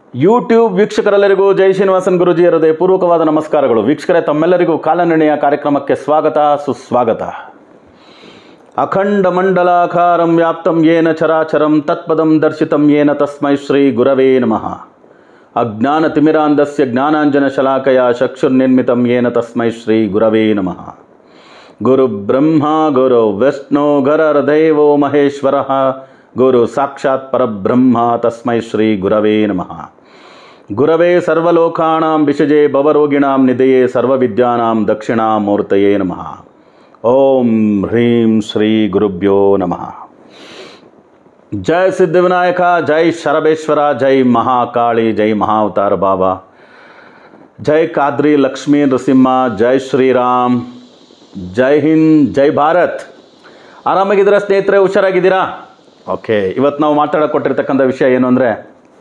YouTube ವೀಕ್ಷಕರೆಲ್ಲರಿಗೂ ಜೈ ಶ್ರೀನಿವಾಸನ್ ಗುರುಜಿ ಹೃದಯ ಪೂರ್ವಕವಾದ ನಮಸ್ಕಾರಗಳು ವೀಕ್ಷಕರೇ ತಮ್ಮೆಲ್ಲರಿಗೂ ಕಾಲನಿರ್ಣಯ ಕಾರ್ಯಕ್ರಮಕ್ಕೆ ಸ್ವಾಗತ ಸುಸ್ವಾಗತ ಅಖಂಡ ಮಂಡಲಾಕಾರಂ ವ್ಯಾಪ್ತಂ ಯೇನ ಚರಾಚರಂ ತತ್ಪದಂ ದರ್ಶಿತಂ ಯೇನ ತಸ್ಮೈ ಶ್ರೀ ಗುರವೇ ನಮಃ ಅಜ್ಞಾನತಿಮಿರಾಂಧಸ್ಯ ಜ್ಞಾನಾಂಜನ ಶಲಾಕಯ ಚಕ್ಷುರ್ನಿರ್ಮಿತಂ ಯೇನ ತಸ್ಮೈ ಶ್ರೀ ಗುರವೇ ನಮಃ ಗುರು ಬ್ರಹ್ಮ ಗುರು ವಿಷ್ಣು ಗರರ್ದೇವೋ ಮಹೇಶ್ವರ ಗುರು ಸಾಕ್ಷಾತ್ ಪರಬ್ರಹ್ಮ ತಸ್ಮೈ ಶ್ರೀ ಗುರವೇ ನಮಃ ಗುರವೇ ಸರ್ವಲೋಕಾಣಾಂ ವಿಷಜೆ ಭವರೋಗಿಣಾಂ ನಿಧಯೇ ಸರ್ವವಿದ್ಯಾನಾಂ ದಕ್ಷಿಣಾಮೂರ್ತಯೇ ನಮಃ ಓಂ ಹ್ರೀಂ ಶ್ರೀ ಗುರುಭ್ಯೋ ನಮಃ ಜೈ ಸಿದ್ಧಿವಿನಾಯಕ ಜೈ ಶರಬೇಶ್ವರ ಜೈ ಮಹಾಕಾಳಿ ಜೈ ಮಹಾವತಾರ ಬಾಬಾ ಜೈ ಕಾದ್ರಿ ಲಕ್ಷ್ಮೀ ನರಸಿಂಹ ಜೈ ಶ್ರೀರಾಮ್ ಜೈ ಹಿಂದ್ ಜೈ ಭಾರತ್ ಆರಾಮಾಗಿದ್ದೀರಾ ಸ್ನೇಹಿತರೆ ಹುಷಾರಾಗಿದ್ದೀರಾ ಓಕೆ ಇವತ್ತು ನಾವು ಮಾತಾಡೋಕೆ ಕೊಟ್ಟಿರ್ತಕ್ಕಂಥ ವಿಷಯ ಏನು ಅಂದರೆ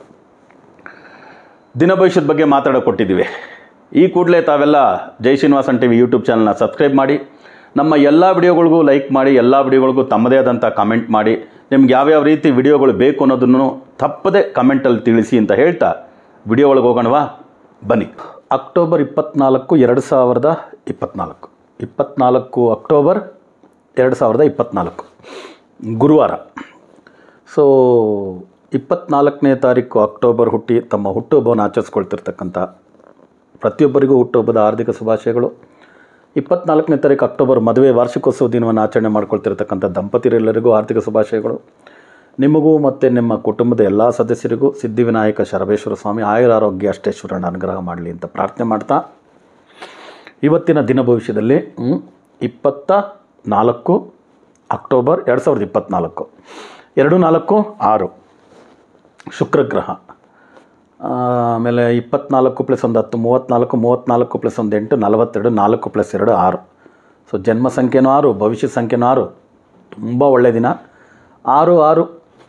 ದಿನ ಭವಿಷ್ಯದ ಬಗ್ಗೆ ಮಾತಾಡೋಕೆ ಕೊಟ್ಟಿದ್ದೀವಿ ಈ ಕೂಡಲೇ ತಾವೆಲ್ಲ Jai Srinivasan T V YouTube ಚಾನಲ್ನ ಸಬ್ಸ್ಕ್ರೈಬ್ ಮಾಡಿ ನಮ್ಮ ಎಲ್ಲ ವಿಡಿಯೋಗಳಿಗೂ ಲೈಕ್ ಮಾಡಿ ಎಲ್ಲ ವಿಡಿಯೋಗಳಿಗೂ ತಮ್ಮದೇ ಆದಂಥ ಕಮೆಂಟ್ ಮಾಡಿ ನಿಮ್ಗೆ ಯಾವ್ಯಾವ ರೀತಿ ವಿಡಿಯೋಗಳು ಬೇಕು ಅನ್ನೋದನ್ನು ತಪ್ಪದೆ ಕಮೆಂಟಲ್ಲಿ ತಿಳಿಸಿ ಅಂತ ಹೇಳ್ತಾ ವಿಡಿಯೋ ಒಳಗೆ ಹೋಗೋಣವಾ ಬನ್ನಿ ಅಕ್ಟೋಬರ್ ಇಪ್ಪತ್ನಾಲ್ಕು ಎರಡು ಸಾವಿರದ ಇಪ್ಪತ್ನಾಲ್ಕು ಇಪ್ಪತ್ನಾಲ್ಕು ಅಕ್ಟೋಬರ್ ಎರಡು ಸಾವಿರದ ಇಪ್ಪತ್ನಾಲ್ಕು ಗುರುವಾರ ಸೊ ಇಪ್ಪತ್ನಾಲ್ಕನೇ ತಾರೀಕು ಅಕ್ಟೋಬರ್ ಹುಟ್ಟಿ ತಮ್ಮ ಹುಟ್ಟುಹಬ್ಬವನ್ನು ಆಚರಿಸ್ಕೊಳ್ತಿರ್ತಕ್ಕಂಥ ಪ್ರತಿಯೊಬ್ಬರಿಗೂ ಹುಟ್ಟುಹಬ್ಬದ ಹಾರ್ದಿಕ ಶುಭಾಶಯಗಳು ಇಪ್ಪತ್ನಾಲ್ಕನೇ ತಾರೀಕು ಅಕ್ಟೋಬರ್ ಮದುವೆ ವಾರ್ಷಿಕೋತ್ಸವ ದಿನವನ್ನು ಆಚರಣೆ ಮಾಡ್ಕೊಳ್ತಿರ್ತಕ್ಕಂಥ ದಂಪತಿರೆಲ್ಲರಿಗೂ ಆರ್ಥಿಕ ಶುಭಾಶಯಗಳು ನಿಮಗೂ ಮತ್ತು ನಿಮ್ಮ ಕುಟುಂಬದ ಎಲ್ಲ ಸದಸ್ಯರಿಗೂ ಸಿದ್ಧಿವಿನಾಯಕ ಶರಬೇಶ್ವರ ಸ್ವಾಮಿ ಆಯುರಾರೋಗ್ಯ ಅಷ್ಟೇಶ್ವರನ ಅನುಗ್ರಹ ಮಾಡಲಿ ಅಂತ ಪ್ರಾರ್ಥನೆ ಮಾಡ್ತಾ ಇವತ್ತಿನ ದಿನ ಭವಿಷ್ಯದಲ್ಲಿ ಹ್ಮ್, ಇಪ್ಪತ್ತ ನಾಲ್ಕು ಅಕ್ಟೋಬರ್ ಎರಡು ಸಾವಿರದ ಇಪ್ಪತ್ತ್ನಾಲ್ಕು ಎರಡು ನಾಲ್ಕು ಆರು ಶುಕ್ರಗ್ರಹ ಆಮೇಲೆ ಇಪ್ಪತ್ನಾಲ್ಕು ಪ್ಲಸ್ ಒಂದು ಹತ್ತು ಮೂವತ್ತ್ನಾಲ್ಕು ಮೂವತ್ತ್ನಾಲ್ಕು ಪ್ಲಸ್ ಒಂದು ಎಂಟು ನಲವತ್ತೆರಡು ನಾಲ್ಕು ಪ್ಲಸ್ ಎರಡು ಆರು ಸೊ ಜನ್ಮ ಸಂಖ್ಯೆನೂ ಆರು ಭವಿಷ್ಯ ಸಂಖ್ಯೆನೂ ಆರು ತುಂಬ ಒಳ್ಳೆಯ ದಿನ ಆರು ಆರು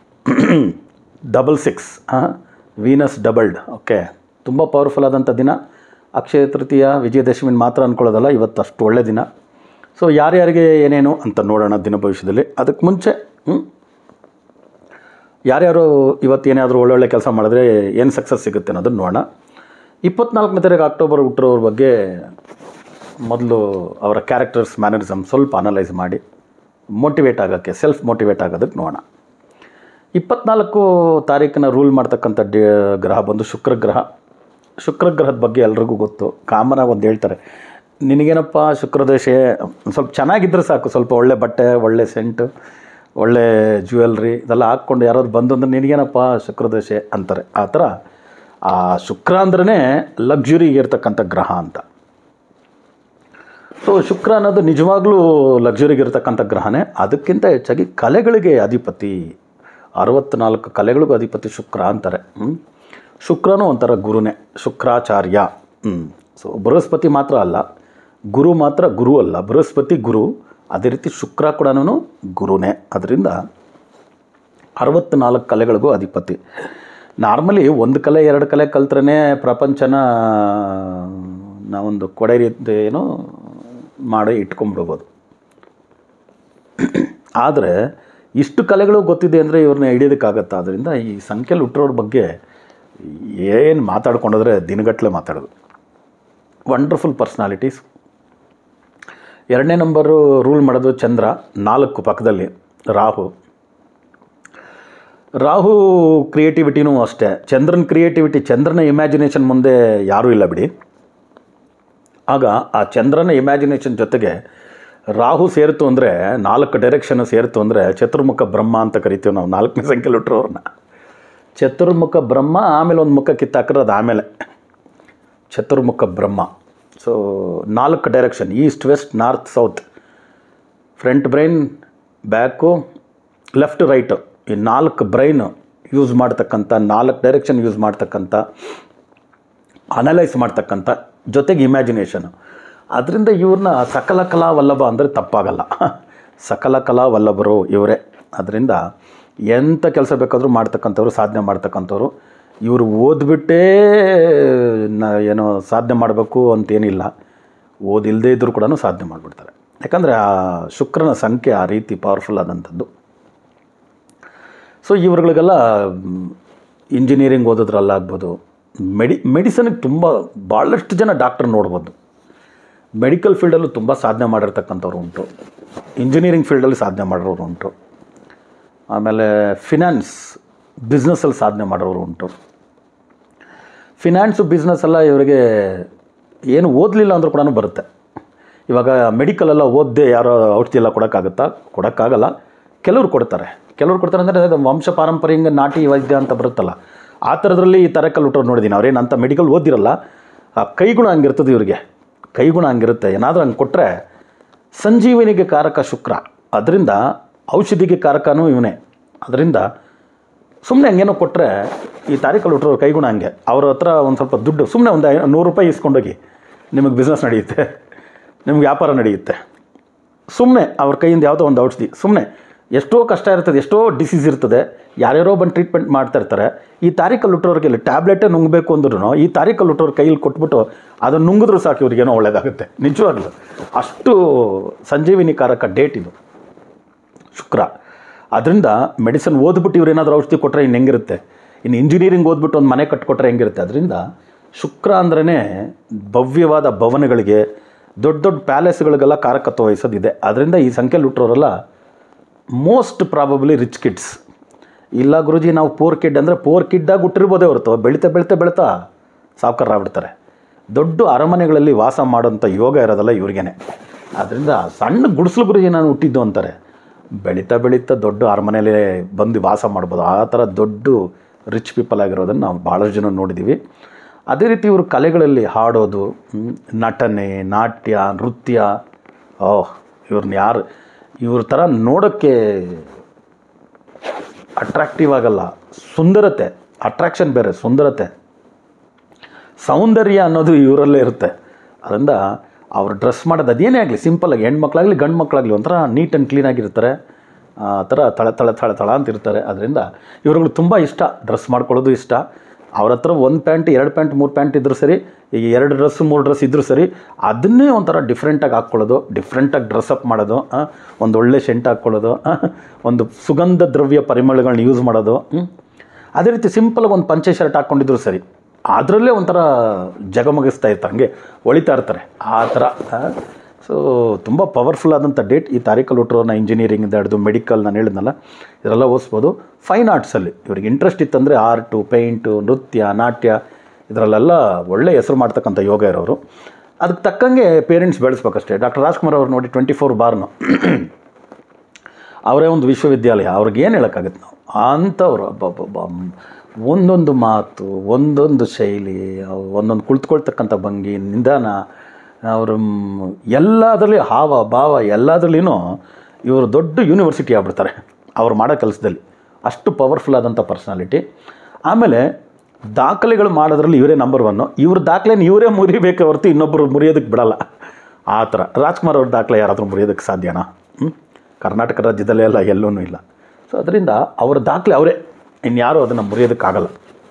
double six Venus doubled okay ತುಂಬ ಪವರ್ಫುಲ್ ಆದಂಥ ದಿನ ಅಕ್ಷಯ ತೃತೀಯ ವಿಜಯದಶಮಿನ ಮಾತ್ರ ಅಂದ್ಕೊಳ್ಳೋದಲ್ಲ ಇವತ್ತು ಅಷ್ಟು ಒಳ್ಳೆಯ ದಿನ ಸೊ ಯಾರ್ಯಾರಿಗೆ ಏನೇನು ಅಂತ ನೋಡೋಣ ದಿನ ಭವಿಷ್ಯದಲ್ಲಿ ಅದಕ್ಕೆ ಮುಂಚೆ ಹ್ಮ್, ಯಾರ್ಯಾರು ಇವತ್ತೇನಾದರೂ ಒಳ್ಳೊಳ್ಳೆ ಕೆಲಸ ಮಾಡಿದ್ರೆ ಏನು ಸಕ್ಸಸ್ ಸಿಗುತ್ತೆ ಅನ್ನೋದನ್ನು ನೋಡೋಣ ಇಪ್ಪತ್ನಾಲ್ಕನೇ ತಾರೀಕು ಅಕ್ಟೋಬರ್ ಹುಟ್ಟಿರೋರ ಬಗ್ಗೆ ಮೊದಲು ಅವರ ಕ್ಯಾರೆಕ್ಟರ್ಸ್ ಮ್ಯಾನರಿಸಮ್ ಸ್ವಲ್ಪ ಅನಲೈಸ್ ಮಾಡಿ ಮೋಟಿವೇಟ್ ಆಗೋಕ್ಕೆ ಸೆಲ್ಫ್ ಮೋಟಿವೇಟ್ ಆಗೋದಕ್ಕೆ ನೋಡೋಣ ಇಪ್ಪತ್ನಾಲ್ಕು ತಾರೀಕಿನ ರೂಲ್ ಮಾಡ್ತಕ್ಕಂಥ ಡೇ ಗ್ರಹ ಬಂದು ಶುಕ್ರ ಗ್ರಹ ಶುಕ್ರ ಗ್ರಹದ ಬಗ್ಗೆ ಎಲ್ರಿಗೂ ಗೊತ್ತು ಕಾಮನಾಗಿ ಒಂದು ಹೇಳ್ತಾರೆ ನಿನಗೇನಪ್ಪ ಶುಕ್ರದಶೆ ಒಂದ್ ಸ್ವಲ್ಪ ಚೆನ್ನಾಗಿದ್ದರೆ ಸಾಕು ಸ್ವಲ್ಪ ಒಳ್ಳೆ ಬಟ್ಟೆ ಒಳ್ಳೆ ಸೆಂಟು ಒಳ್ಳೆ ಜ್ಯುವೆಲ್ರಿ ಇದೆಲ್ಲ ಹಾಕ್ಕೊಂಡು ಯಾರಾದ್ರು ಬಂದು ಅಂದ್ರೆ ನಿನಗೇನಪ್ಪ ಶುಕ್ರದಶೆ ಅಂತಾರೆ ಆ ಥರ ಆ ಶುಕ್ರ ಅಂದ್ರೇ ಲಕ್ಸುರಿಗೆ ಇರ್ತಕ್ಕಂಥ ಗ್ರಹ ಅಂತ ಸೊ ಶುಕ್ರ ಅನ್ನೋದು ನಿಜವಾಗ್ಲೂ ಲಕ್ಸುರಿಗೆ ಇರ್ತಕ್ಕಂಥ ಗ್ರಹನೇ ಅದಕ್ಕಿಂತ ಹೆಚ್ಚಾಗಿ ಕಲೆಗಳಿಗೆ ಅಧಿಪತಿ ಅರವತ್ತ್ನಾಲ್ಕು ಕಲೆಗಳಿಗೂ ಅಧಿಪತಿ ಶುಕ್ರ ಅಂತಾರೆ ಹ್ಮ್. ಶುಕ್ರನೂ ಒಂಥರ ಗುರುನೇ ಶುಕ್ರಾಚಾರ್ಯ ಹ್ಮ್. ಸೊ ಬೃಹಸ್ಪತಿ ಮಾತ್ರ ಅಲ್ಲ ಗುರು ಮಾತ್ರ ಗುರು ಅಲ್ಲ ಬೃಹಸ್ಪತಿ ಗುರು ಅದೇ ರೀತಿ ಶುಕ್ರ ಕೂಡ ಗುರುನೇ ಅದರಿಂದ ಅರವತ್ತ್ನಾಲ್ಕು ಕಲೆಗಳಿಗೂ ಅಧಿಪತಿ ನಾರ್ಮಲಿ ಒಂದು ಕಲೆ ಎರಡು ಕಲೆ ಕಲ್ತ್ರೇ ಪ್ರಪಂಚನ ನಾವೊಂದು ಕೊಡೆ ರೀತಿ ಏನೋ ಮಾಡಿ ಇಟ್ಕೊಂಡ್ಬಿಡ್ಬೋದು ಆದರೆ ಇಷ್ಟು ಕಲೆಗಳು ಗೊತ್ತಿದೆ ಅಂದರೆ ಇವ್ರನ್ನ ಹಿಡಿಯೋದಕ್ಕಾಗತ್ತೆ ಆದ್ದರಿಂದ ಈ ಸಂಖ್ಯೆಯಲ್ಲಿ ಹುಟ್ಟಿರೋರ ಬಗ್ಗೆ ಏನು ಮಾತಾಡ್ಕೊಂಡೋದ್ರೆ ದಿನಗಟ್ಟಲೆ ಮಾತಾಡೋದು ವಂಡರ್ಫುಲ್ ಪರ್ಸ್ನಾಲಿಟೀಸ್ ಎರಡನೇ ನಂಬರು ರೂಲ್ ಮಾಡೋದು ಚಂದ್ರ ನಾಲ್ಕು ಪಕ್ಕದಲ್ಲಿ ರಾಹು ರಾಹು ಕ್ರಿಯೇಟಿವಿಟಿನೂ ಅಷ್ಟೇ ಚಂದ್ರನ ಕ್ರಿಯೇಟಿವಿಟಿ ಚಂದ್ರನ ಇಮ್ಯಾಜಿನೇಷನ್ ಮುಂದೆ ಯಾರೂ ಇಲ್ಲ ಬಿಡಿ ಆಗ ಆ ಚಂದ್ರನ ಇಮ್ಯಾಜಿನೇಷನ್ ಜೊತೆಗೆ ರಾಹು ಸೇರಿತು ಅಂದರೆ ನಾಲ್ಕು ಡೈರೆಕ್ಷನ್ ಸೇರಿತು ಅಂದರೆ ಚತುರ್ಮುಖ ಬ್ರಹ್ಮ ಅಂತ ಕರಿತೀವಿ ನಾವು ನಾಲ್ಕನೇ ಸಂಖ್ಯೆಲಿ ಹುಟ್ಟಿರೋರನ್ನ ಚತುರ್ಮುಖ ಬ್ರಹ್ಮ ಆಮೇಲೆ ಒಂದು ಮುಖ ಕಿತ್ತಾಕ್ರೆ ಅದು ಆಮೇಲೆ ಚತುರ್ಮುಖ ಬ್ರಹ್ಮ ಸೊ ನಾಲ್ಕು direction east west north south front brain back left right ಈ ನಾಲ್ಕು ಬ್ರೈನ್ ಯೂಸ್ ಮಾಡ್ತಕ್ಕಂಥ ನಾಲ್ಕು ಡೈರೆಕ್ಷನ್ ಯೂಸ್ ಮಾಡ್ತಕ್ಕಂಥ ಅನಲೈಸ್ ಮಾಡ್ತಕ್ಕಂಥ ಜೊತೆಗೆ ಇಮ್ಯಾಜಿನೇಷನ್ ಅದರಿಂದ ಇವ್ರನ್ನ ಸಕಲ ಕಲಾ ವಲ್ಲಭ ಅಂದರೆ ತಪ್ಪಾಗಲ್ಲ ಸಕಲ ಕಲಾ ವಲ್ಲಭರು ಇವರೇ ಅದರಿಂದ ಎಂಥ ಕೆಲಸ ಬೇಕಾದರೂ ಮಾಡ್ತಕ್ಕಂಥವ್ರು ಸಾಧನೆ ಮಾಡ್ತಕ್ಕಂಥವ್ರು ಇವರು ಓದ್ಬಿಟ್ಟೇ ನ ಏನೋ ಸಾಧನೆ ಮಾಡಬೇಕು ಅಂತೇನಿಲ್ಲ ಓದಿಲ್ಲದೇ ಇದ್ದರೂ ಕೂಡ ಸಾಧನೆ ಮಾಡಿಬಿಡ್ತಾರೆ ಯಾಕಂದರೆ ಆ ಶುಕ್ರನ ಸಂಖ್ಯೆ ಆ ರೀತಿ ಪವರ್ಫುಲ್ ಆದಂಥದ್ದು ಸೊ ಇವ್ರುಗಳಿಗೆಲ್ಲ ಇಂಜಿನಿಯರಿಂಗ್ ಓದೋದ್ರಲ್ಲಾಗ್ಬೋದು ಮೆಡಿ ಮೆಡಿಸನ್ಗೆ ತುಂಬ ಭಾಳಷ್ಟು ಜನ ಡಾಕ್ಟರ್ ನೋಡ್ಬೋದು ಮೆಡಿಕಲ್ ಫೀಲ್ಡಲ್ಲೂ ತುಂಬ ಸಾಧನೆ ಮಾಡಿರ್ತಕ್ಕಂಥವ್ರು ಉಂಟು ಇಂಜಿನಿಯರಿಂಗ್ ಫೀಲ್ಡಲ್ಲಿ ಸಾಧನೆ ಮಾಡಿರೋರು ಉಂಟು ಆಮೇಲೆ ಫಿನಾನ್ಸ್ ಬಿಸ್ನೆಸ್ಸಲ್ಲಿ ಸಾಧನೆ ಮಾಡೋರು ಉಂಟು ಫಿನಾನ್ಸು ಬಿಸ್ನೆಸ್ ಎಲ್ಲ ಇವರಿಗೆ ಏನು ಓದಲಿಲ್ಲ ಅಂದರೂ ಕೂಡ ಬರುತ್ತೆ ಇವಾಗ ಮೆಡಿಕಲೆಲ್ಲ ಓದದೆ ಯಾರೋ ಔಷಧಿ ಎಲ್ಲ ಕೊಡೋಕ್ಕಾಗುತ್ತಾ ಕೊಡೋಕ್ಕಾಗಲ್ಲ ಕೆಲವರು ಕೊಡ್ತಾರೆ ಕೆಲವರು ಕೊಡ್ತಾರೆ ಅಂದರೆ ಅದು ವಂಶ ಪಾರಂಪರ್ಯ ನಾಟಿ ವೈದ್ಯ ಅಂತ ಬರುತ್ತಲ್ಲ ಆ ಥರದ್ರಲ್ಲಿ ಈ ಥರ ಕಲ್ಬಿಟ್ಟವ್ರು ನೋಡಿದ್ದೀನಿ ಅವ್ರೇನು ಅಂತ ಮೆಡಿಕಲ್ ಓದಿರಲ್ಲ ಆ ಕೈಗುಣ ಹಂಗಿರ್ತದೆ ಇವ್ರಿಗೆ ಕೈಗುಣ ಹಂಗಿರುತ್ತೆ ಏನಾದರೂ ಹಂಗೆ ಕೊಟ್ಟರೆ ಸಂಜೀವನಿಗೆ ಕಾರಕ ಶುಕ್ರ ಅದರಿಂದ ಔಷಧಿಗೆ ಕಾರಕನೂ ಇವನೇ ಅದರಿಂದ ಸುಮ್ಮನೆ ಹಂಗೇನೋ ಕೊಟ್ಟರೆ ಈ ತಾರೀಕಲ್ಲಿ ಹುಟ್ಟರು ಕೈಗುಣ ಹಂಗೆ ಅವ್ರ ಹತ್ರ ಒಂದು ಸ್ವಲ್ಪ ದುಡ್ಡು ಸುಮ್ಮನೆ ಒಂದು ಐ- ನೂರು ರೂಪಾಯಿ ಇಸ್ಕೊಂಡೋಗಿ ನಿಮಗೆ ಬಿಸ್ನೆಸ್ ನಡೆಯುತ್ತೆ ನಿಮ್ಗೆ ವ್ಯಾಪಾರ ನಡೆಯುತ್ತೆ ಸುಮ್ಮನೆ ಅವ್ರ ಕೈಯಿಂದ ಯಾವುದೋ ಒಂದು ಔಷಧಿ ಸುಮ್ಮನೆ ಎಷ್ಟೋ ಕಷ್ಟ ಇರ್ತದೆ ಎಷ್ಟೋ ಡಿಸೀಸ್ ಇರ್ತದೆ ಯಾರ್ಯಾರೋ ಬಂದು ಟ್ರೀಟ್ಮೆಂಟ್ ಮಾಡ್ತಾ ಇರ್ತಾರೆ ಈ ತಾರೀಕಲ್ಲಿ ಹುಟ್ಟೋರಿಗೆ ಟ್ಯಾಬ್ಲೆಟೇ ನುಂಗಬೇಕು ಅಂದ್ರೂ ಈ ತಾರೀಕಲ್ಲಿ ಹುಟ್ಟೋರು ಕೈಯಲ್ಲಿ ಕೊಟ್ಬಿಟ್ಟು ಅದನ್ನು ನುಂಗಿದ್ರು ಸಾಕು ಇವ್ರಿಗೇನೋ ಒಳ್ಳೇದಾಗುತ್ತೆ ನಿಜವಾಗ್ಲೂ ಅಷ್ಟು ಸಂಜೀವಿನಿ ಕಾರಕ ಡೇಟ್ ಇದು ಶುಕ್ರ ಅದರಿಂದ ಮೆಡಿಸಿನ್ ಓದ್ಬಿಟ್ಟು ಇವ್ರು ಏನಾದರೂ ಔಷಧಿ ಕೊಟ್ಟರೆ ಇನ್ನು ಹೆಂಗಿರುತ್ತೆ ಇನ್ನು ಇಂಜಿನಿಯರಿಂಗ್ ಓದ್ಬಿಟ್ಟು ಒಂದು ಮನೆ ಕಟ್ಕೊಟ್ರೆ ಹೆಂಗಿರುತ್ತೆ ಅದರಿಂದ ಶುಕ್ರ ಅಂದ್ರೇ ಭವ್ಯವಾದ ಭವನಗಳಿಗೆ ದೊಡ್ಡ ದೊಡ್ಡ ಪ್ಯಾಲೇಸ್ಗಳಿಗೆಲ್ಲ ಕಾರಕತ್ವ ವಹಿಸೋದಿದೆ ಅದರಿಂದ ಈ ಸಂಖ್ಯೆಯಲ್ಲಿ ಹುಟ್ಟೋರೆಲ್ಲ ಮೋಸ್ಟ್ ಪ್ರಾಬಬ್ಲಿ ರಿಚ್ ಕಿಡ್ಸ್ ಇಲ್ಲ ಗುರುಜಿ ನಾವು ಪೋರ್ ಕಿಡ್ ಅಂದರೆ ಪೋರ್ ಕಿಡ್ಡಾಗಿ ಹುಟ್ಟಿರ್ಬೋದೇ ಹೊರತು ಬೆಳಿತಾ ಬೆಳಿತಾ ಬೆಳಿತಾ ಸಾವುಕಾರರಾಗ್ಬಿಡ್ತಾರೆ ದೊಡ್ಡ ಅರಮನೆಗಳಲ್ಲಿ ವಾಸ ಮಾಡೋಂಥ ಯೋಗ ಇರೋದಲ್ಲ ಇವ್ರಿಗೇನೆ ಆದ್ದರಿಂದ ಸಣ್ಣ ಗುಡಿಸ್ಲು ಗುರುಜಿ ನಾನು ಹುಟ್ಟಿದ್ದು ಅಂತಾರೆ ಬೆಳೀತಾ ಬೆಳೀತಾ ದೊಡ್ಡ ಅರಮನೆಯಲ್ಲೇ ಬಂದು ವಾಸ ಮಾಡ್ಬೋದು ಆ ಥರ ದೊಡ್ಡ ರಿಚ್ ಪೀಪಲ್ ಆಗಿರೋದನ್ನು ನಾವು ಭಾಳಷ್ಟು ಜನ ನೋಡಿದ್ದೀವಿ ಅದೇ ರೀತಿ ಇವರು ಕಲೆಗಳಲ್ಲಿ ಹಾಡೋದು ಹ್ಮ್, ನಟನೆ ನಾಟ್ಯ ನೃತ್ಯ ಓಹ್ ಇವ್ರನ್ನ ಯಾರು ಇವ್ರ ಥರ ನೋಡೋಕ್ಕೆ ಅಟ್ರಾಕ್ಟಿವ್ ಆಗಲ್ಲ ಸುಂದರತೆ ಅಟ್ರಾಕ್ಷನ್ ಬೇರೆ ಸುಂದರತೆ ಸೌಂದರ್ಯ ಅನ್ನೋದು ಇವರಲ್ಲೇ ಇರುತ್ತೆ ಅದರಿಂದ ಅವ್ರು ಡ್ರೆಸ್ ಮಾಡೋದು ಅದೇನೇ ಆಗಲಿ ಸಿಂಪಲಾಗಿ ಹೆಣ್ಮಕ್ಳಾಗಲಿ ಗಂಡು ಮಕ್ಕಳಾಗಲಿ ಒಂಥರ ನೀಟ್ ಆ್ಯಂಡ್ ಕ್ಲೀನಾಗಿರ್ತಾರೆ ಆ ಥರ ತಳ ತಳ ತಳ ತಳ ಅಂತ ಇರ್ತಾರೆ ಅದರಿಂದ ಇವ್ರುಗಳು ತುಂಬ ಇಷ್ಟ ಡ್ರೆಸ್ ಮಾಡ್ಕೊಳ್ಳೋದು ಇಷ್ಟ ಅವ್ರ ಹತ್ರ ಒಂದು ಪ್ಯಾಂಟ್ ಎರಡು ಪ್ಯಾಂಟ್ ಮೂರು ಪ್ಯಾಂಟ್ ಇದ್ದರೂ ಸರಿ ಈಗ ಎರಡು ಡ್ರೆಸ್ ಮೂರು ಡ್ರೆಸ್ ಇದ್ದರೂ ಸರಿ ಅದನ್ನೇ ಒಂಥರ ಡಿಫ್ರೆಂಟಾಗಿ ಹಾಕ್ಕೊಳ್ಳೋದು ಡಿಫ್ರೆಂಟಾಗಿ ಡ್ರೆಸ್ಅಪ್ ಮಾಡೋದು ಆ, ಒಂದು ಒಳ್ಳೆ ಸೆಂಟ್ ಹಾಕ್ಕೊಳ್ಳೋದು ಆ, ಒಂದು ಸುಗಂಧ ದ್ರವ್ಯ ಪರಿಮಳಗಳನ್ನ ಯೂಸ್ ಮಾಡೋದು ಹ್ಮ್. ಅದೇ ರೀತಿ ಸಿಂಪಲಾಗಿ ಒಂದು ಪಂಚೆ ಶರ್ಟ್ ಹಾಕ್ಕೊಂಡಿದ್ರು ಸರಿ ಅದರಲ್ಲೇ ಒಂಥರ ಜಗಮಗಿಸ್ತಾ ಇರ್ತಾರೆ ಹಂಗೆ ಹೊಳಿತಾ ಇರ್ತಾರೆ ಆ ಥರ ಸೊ ತುಂಬ ಪವರ್ಫುಲ್ ಆದಂಥ ಡೇಟ್ ಈ ತಾರೀಕಲ್ಲಿ ಹುಟ್ಟರೋನ ಇಂಜಿನಿಯರಿಂಗಿಂದ ಹಿಡಿದು ಮೆಡಿಕಲ್ ನಾನು ಹೇಳಿದ್ನಲ್ಲ ಇದೆಲ್ಲ ಓದಿಸ್ಬೋದು ಫೈನ್ ಆರ್ಟ್ಸಲ್ಲಿ ಇವ್ರಿಗೆ ಇಂಟ್ರೆಸ್ಟ್ ಇತ್ತಂದರೆ ಆರ್ಟು ಪೇಂಟು ನೃತ್ಯ ನಾಟ್ಯ ಇದರಲ್ಲೆಲ್ಲ ಒಳ್ಳೆ ಹೆಸರು ಮಾಡ್ತಕ್ಕಂಥ ಯೋಗ ಇರೋರು ಅದಕ್ಕೆ ತಕ್ಕಂಗೆ ಪೇರೆಂಟ್ಸ್ ಬೆಳೆಸ್ಬೇಕಷ್ಟೇ ಡಾಕ್ಟರ್ ರಾಜ್ಕುಮಾರ್ ಅವ್ರು ನೋಡಿ ಟ್ವೆಂಟಿ ಫೋರ್ ಬಾರ್ನು ಅವರೇ ಒಂದು ವಿಶ್ವವಿದ್ಯಾಲಯ ಅವ್ರಿಗೆ ಏನು ಹೇಳೋಕ್ಕಾಗತ್ತೆ ನಾವು ಅಂಥವ್ರು ಅಬ್ಬಬ್ಬಬ್ಬ ಒಂದೊಂದು ಮಾತು ಒಂದೊಂದು ಶೈಲಿ ಅವ್ರು ಒಂದೊಂದು ಕುಳಿತುಕೊಳ್ತಕ್ಕಂಥ ಭಂಗಿ ನಿಧಾನ ಅವರು ಎಲ್ಲದರಲ್ಲಿ ಹಾವ ಭಾವ ಎಲ್ಲದರಲ್ಲಿನೂ ಇವರು ದೊಡ್ಡ ಯೂನಿವರ್ಸಿಟಿ ಆಗ್ಬಿಡ್ತಾರೆ ಅವ್ರು ಮಾಡೋ ಕೆಲಸದಲ್ಲಿ ಅಷ್ಟು ಪವರ್ಫುಲ್ ಆದಂಥ ಪರ್ಸ್ನಾಲಿಟಿ ಆಮೇಲೆ ದಾಖಲೆಗಳು ಮಾಡೋದ್ರಲ್ಲಿ ಇವರೇ ನಂಬರ್ ಒನ್ನು ಇವ್ರ ದಾಖಲೆನ ಇವರೇ ಮುರಿಬೇಕೆ ಹೊರತು ಇನ್ನೊಬ್ಬರು ಮುರಿಯೋದಕ್ಕೆ ಬಿಡಲ್ಲ ಆ ಥರ ರಾಜ್ಕುಮಾರ್ ಅವ್ರ ದಾಖಲೆ ಯಾರಾದರೂ ಮುರಿಯೋದಕ್ಕೆ ಸಾಧ್ಯನಾ ಹ್ಮ್? ಕರ್ನಾಟಕ ರಾಜ್ಯದಲ್ಲೇ ಎಲ್ಲ ಎಲ್ಲೂ ಇಲ್ಲ ಸೊ ಅದರಿಂದ ಅವರ ದಾಖಲೆ ಅವರೇ ಇನ್ಯಾರೂ ಅದನ್ನು ಮುರಿಯೋದಕ್ಕಾಗಲ್ಲ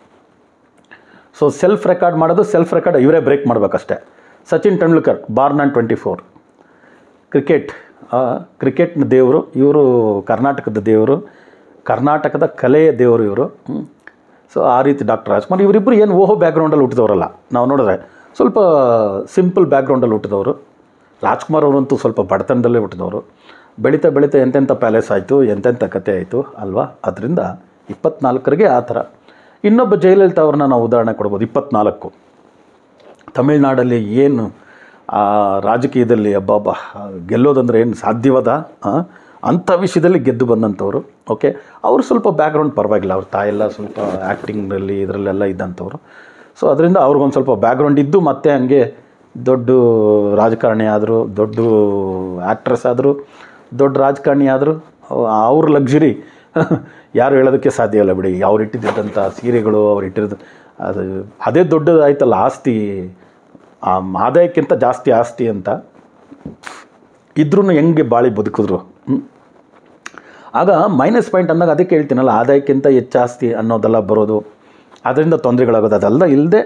ಸೊ ಸೆಲ್ಫ್ ರೆಕಾರ್ಡ್ ಮಾಡೋದು ಸೆಲ್ಫ್ ರೆಕಾರ್ಡ್ ಇವರೇ ಬ್ರೇಕ್ ಮಾಡಬೇಕಷ್ಟೆ Sachin Tendulkar born on twenty four cricket ಕ್ರಿಕೆಟ್ನ ದೇವರು ಇವರು ಕರ್ನಾಟಕದ ದೇವರು ಕರ್ನಾಟಕದ ಕಲೆಯ ದೇವರು ಇವರು ಸೊ ಆ ರೀತಿ ಡಾಕ್ಟರ್ ರಾಜ್ಕುಮಾರ್ ಇವರಿಬ್ಬರು ಏನು ಓಹೋ ಬ್ಯಾಕ್ಗ್ರೌಂಡಲ್ಲಿ ಹುಟ್ಟಿದವರಲ್ಲ ನಾವು ನೋಡಿದ್ರೆ ಸ್ವಲ್ಪ ಸಿಂಪಲ್ ಬ್ಯಾಕ್ಗ್ರೌಂಡಲ್ಲಿ ಹುಟ್ಟಿದವರು ರಾಜ್ಕುಮಾರ್ ಅವರಂತೂ ಸ್ವಲ್ಪ ಬಡತನದಲ್ಲೇ ಹುಟ್ಟಿದವರು ಬೆಳೀತಾ ಬೆಳೀತಾ ಎಂತೆಂಥ ಪ್ಯಾಲೇಸ್ ಆಯಿತು ಎಂತೆಂಥ ಕತೆ ಆಯಿತು ಅಲ್ವಾ ಅದರಿಂದ ಇಪ್ಪತ್ನಾಲ್ಕರಿಗೆ ಆ ಥರ ಇನ್ನೊಬ್ಬ ಜಯಲಲಿತಾ ಅವ್ರನ್ನ ನಾವು ಉದಾಹರಣೆ ಕೊಡ್ಬೋದು ಇಪ್ಪತ್ನಾಲ್ಕು ತಮಿಳ್ನಾಡಲ್ಲಿ ಏನು ಆ ರಾಜಕೀಯದಲ್ಲಿ ಅಬ್ಬಬ್ಬ ಗೆಲ್ಲೋದಂದ್ರೆ ಏನು ಸಾಧ್ಯವಾದ ಆ? ಅಂಥ ವಿಷಯದಲ್ಲಿ ಗೆದ್ದು ಬಂದಂಥವ್ರು ಓಕೆ ಅವರು ಸ್ವಲ್ಪ ಬ್ಯಾಕ್ಗ್ರೌಂಡ್ ಪರವಾಗಿಲ್ಲ ಅವ್ರ ತಾಯೆಲ್ಲ ಸ್ವಲ್ಪ ಆ್ಯಕ್ಟಿಂಗ್ನಲ್ಲಿ ಇದರಲ್ಲೆಲ್ಲ ಇದ್ದಂಥವ್ರು ಸೊ ಅದರಿಂದ ಅವ್ರಿಗೊಂದು ಸ್ವಲ್ಪ ಬ್ಯಾಕ್ಗ್ರೌಂಡ್ ಇದ್ದು ಮತ್ತೆ ಹಂಗೆ ದೊಡ್ಡ ರಾಜಕಾರಣಿ ಆದರು ದೊಡ್ಡ ಆ್ಯಕ್ಟ್ರೆಸ್ ಆದರು ದೊಡ್ಡ ರಾಜಕಾರಣಿ ಆದರು ಅವ್ರ ಲಕ್ಸುರಿ ಯಾರು ಹೇಳೋದಕ್ಕೆ ಸಾಧ್ಯ ಇಲ್ಲ ಬಿಡಿ ಅವ್ರು ಇಟ್ಟಿದ್ದಂಥ ಸೀರೆಗಳು ಅವ್ರು ಇಟ್ಟಿರೋದು ಅದು ಅದೇ ದೊಡ್ಡದಾಯ್ತಲ್ಲ ಆಸ್ತಿ ಆ ಆದಾಯಕ್ಕಿಂತ ಜಾಸ್ತಿ ಆಸ್ತಿ ಅಂತ ಇದ್ರೂ ಹೆಂಗೆ ಬಾಳಿ ಬದುಕಿದ್ರು ಹ್ಮ್? ಆಗ ಮೈನಸ್ ಪಾಯಿಂಟ್ ಅಂದಾಗ ಅದಕ್ಕೆ ಹೇಳ್ತೀನಲ್ಲ ಆದಾಯಕ್ಕಿಂತ ಹೆಚ್ಚು ಆಸ್ತಿ ಅನ್ನೋದೆಲ್ಲ ಬರೋದು ಅದರಿಂದ ತೊಂದರೆಗಳಾಗೋದು ಅದೆಲ್ಲ ಇಲ್ಲದೆ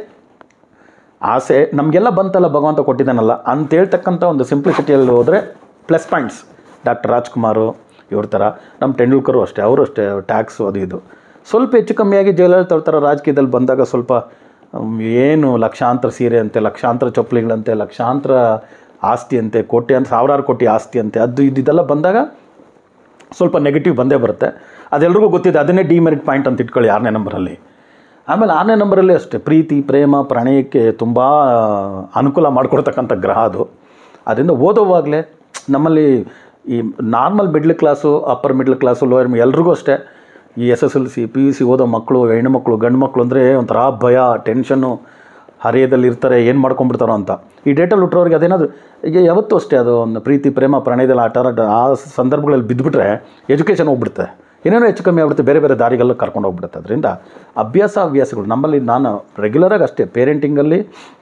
ಆಸೆ ನಮಗೆಲ್ಲ ಬಂತಲ್ಲ ಭಗವಂತ ಕೊಟ್ಟಿದ್ದಾನಲ್ಲ ಅಂತ ಹೇಳ್ತಕ್ಕಂಥ ಒಂದು ಸಿಂಪ್ಲಿಸಿಟಿಯಲ್ಲಿ ಹೋದರೆ ಪ್ಲಸ್ ಪಾಯಿಂಟ್ಸ್ ಡಾಕ್ಟರ್ ರಾಜ್ಕುಮಾರು ಇವ್ರ ಥರ ನಮ್ಮ ತೆಂಡೂಲ್ಕರು ಅಷ್ಟೇ ಅವರು ಅಷ್ಟೇ ಟ್ಯಾಕ್ಸು ಅದು ಇದು ಸ್ವಲ್ಪ ಹೆಚ್ಚು ಕಮ್ಮಿಯಾಗಿ ಜಯಲಲಿತಾ ಅವ್ರ ಥರ ರಾಜಕೀಯದಲ್ಲಿ ಬಂದಾಗ ಸ್ವಲ್ಪ ಹ್ಮ್, ಏನು ಲಕ್ಷಾಂತರ ಸೀರೆ ಅಂತೆ ಲಕ್ಷಾಂತರ ಚಪ್ಪಲಿಗಳಂತೆ ಲಕ್ಷಾಂತರ ಆಸ್ತಿ ಅಂತೆ ಕೋಟಿ ಅಂತ ಸಾವಿರಾರು ಕೋಟಿ ಆಸ್ತಿ ಅಂತೆ ಅದು ಇದೆಲ್ಲ ಬಂದಾಗ ಸ್ವಲ್ಪ ನೆಗೆಟಿವ್ ಬಂದೇ ಬರುತ್ತೆ ಅದೆಲ್ರಿಗೂ ಗೊತ್ತಿದೆ ಅದನ್ನೇ ಡಿಮೆರಿಟ್ ಪಾಯಿಂಟ್ ಅಂತ ಇಟ್ಕೊಳ್ಳಿ ಆರನೇ ನಂಬರಲ್ಲಿ ಆಮೇಲೆ ಆರನೇ ನಂಬರಲ್ಲಿ ಅಷ್ಟೇ ಪ್ರೀತಿ ಪ್ರೇಮ ಪ್ರಣಯಕ್ಕೆ ತುಂಬ ಅನುಕೂಲ ಮಾಡಿಕೊಡ್ತಕ್ಕಂಥ ಗ್ರಹ ಅದು ಅದರಿಂದ ಓದೋವಾಗಲೇ ನಮ್ಮಲ್ಲಿ ಈ normal middle class upper middle class lower ಎಲ್ರಿಗೂ ಅಷ್ಟೇ ಈ S S L C P U C ಓದೋ ಮಕ್ಕಳು ಹೆಣ್ಣುಮಕ್ಕಳು ಗಂಡು ಮಕ್ಕಳು ಅಂದರೆ ಒಂಥರ ಭಯ ಟೆನ್ಷನ್ನು ಹರಿಯದಲ್ಲಿ ಇರ್ತಾರೆ ಏನು ಮಾಡ್ಕೊಂಡ್ಬಿಡ್ತಾರೋ ಅಂತ ಈ ಡೇಟಲ್ಲಿ ಹುಟ್ಟೋರಿಗೆ ಅದೇನಾದರೂ ಈಗ ಯಾವತ್ತೂ ಅಷ್ಟೇ ಅದು ಒಂದು ಪ್ರೀತಿ ಪ್ರೇಮ ಪ್ರಣಯದಲ್ಲಿ ಆಟ ಆಡೋ ಆ ಸಂದರ್ಭಗಳಲ್ಲಿ ಬಿದ್ದುಬಿಟ್ರೆ ಎಜುಕೇಷನ್ ಹೋಗ್ಬಿಡುತ್ತೆ ಏನೇನೋ ಹೆಚ್ಚು ಕಮ್ಮಿ ಆಗ್ಬಿಡುತ್ತೆ ಬೇರೆ ಬೇರೆ ದಾರಿಗೆಲ್ಲ ಕರ್ಕೊಂಡು ಹೋಗ್ಬಿಡುತ್ತೆ ಅದರಿಂದ ಅಭ್ಯಾಸ ಹವ್ಯಾಸಗಳು ನಮ್ಮಲ್ಲಿ ನಾನು ರೆಗ್ಯುಲರಾಗಿ ಅಷ್ಟೇ ಪೇರೆಂಟಿಂಗಲ್ಲಿ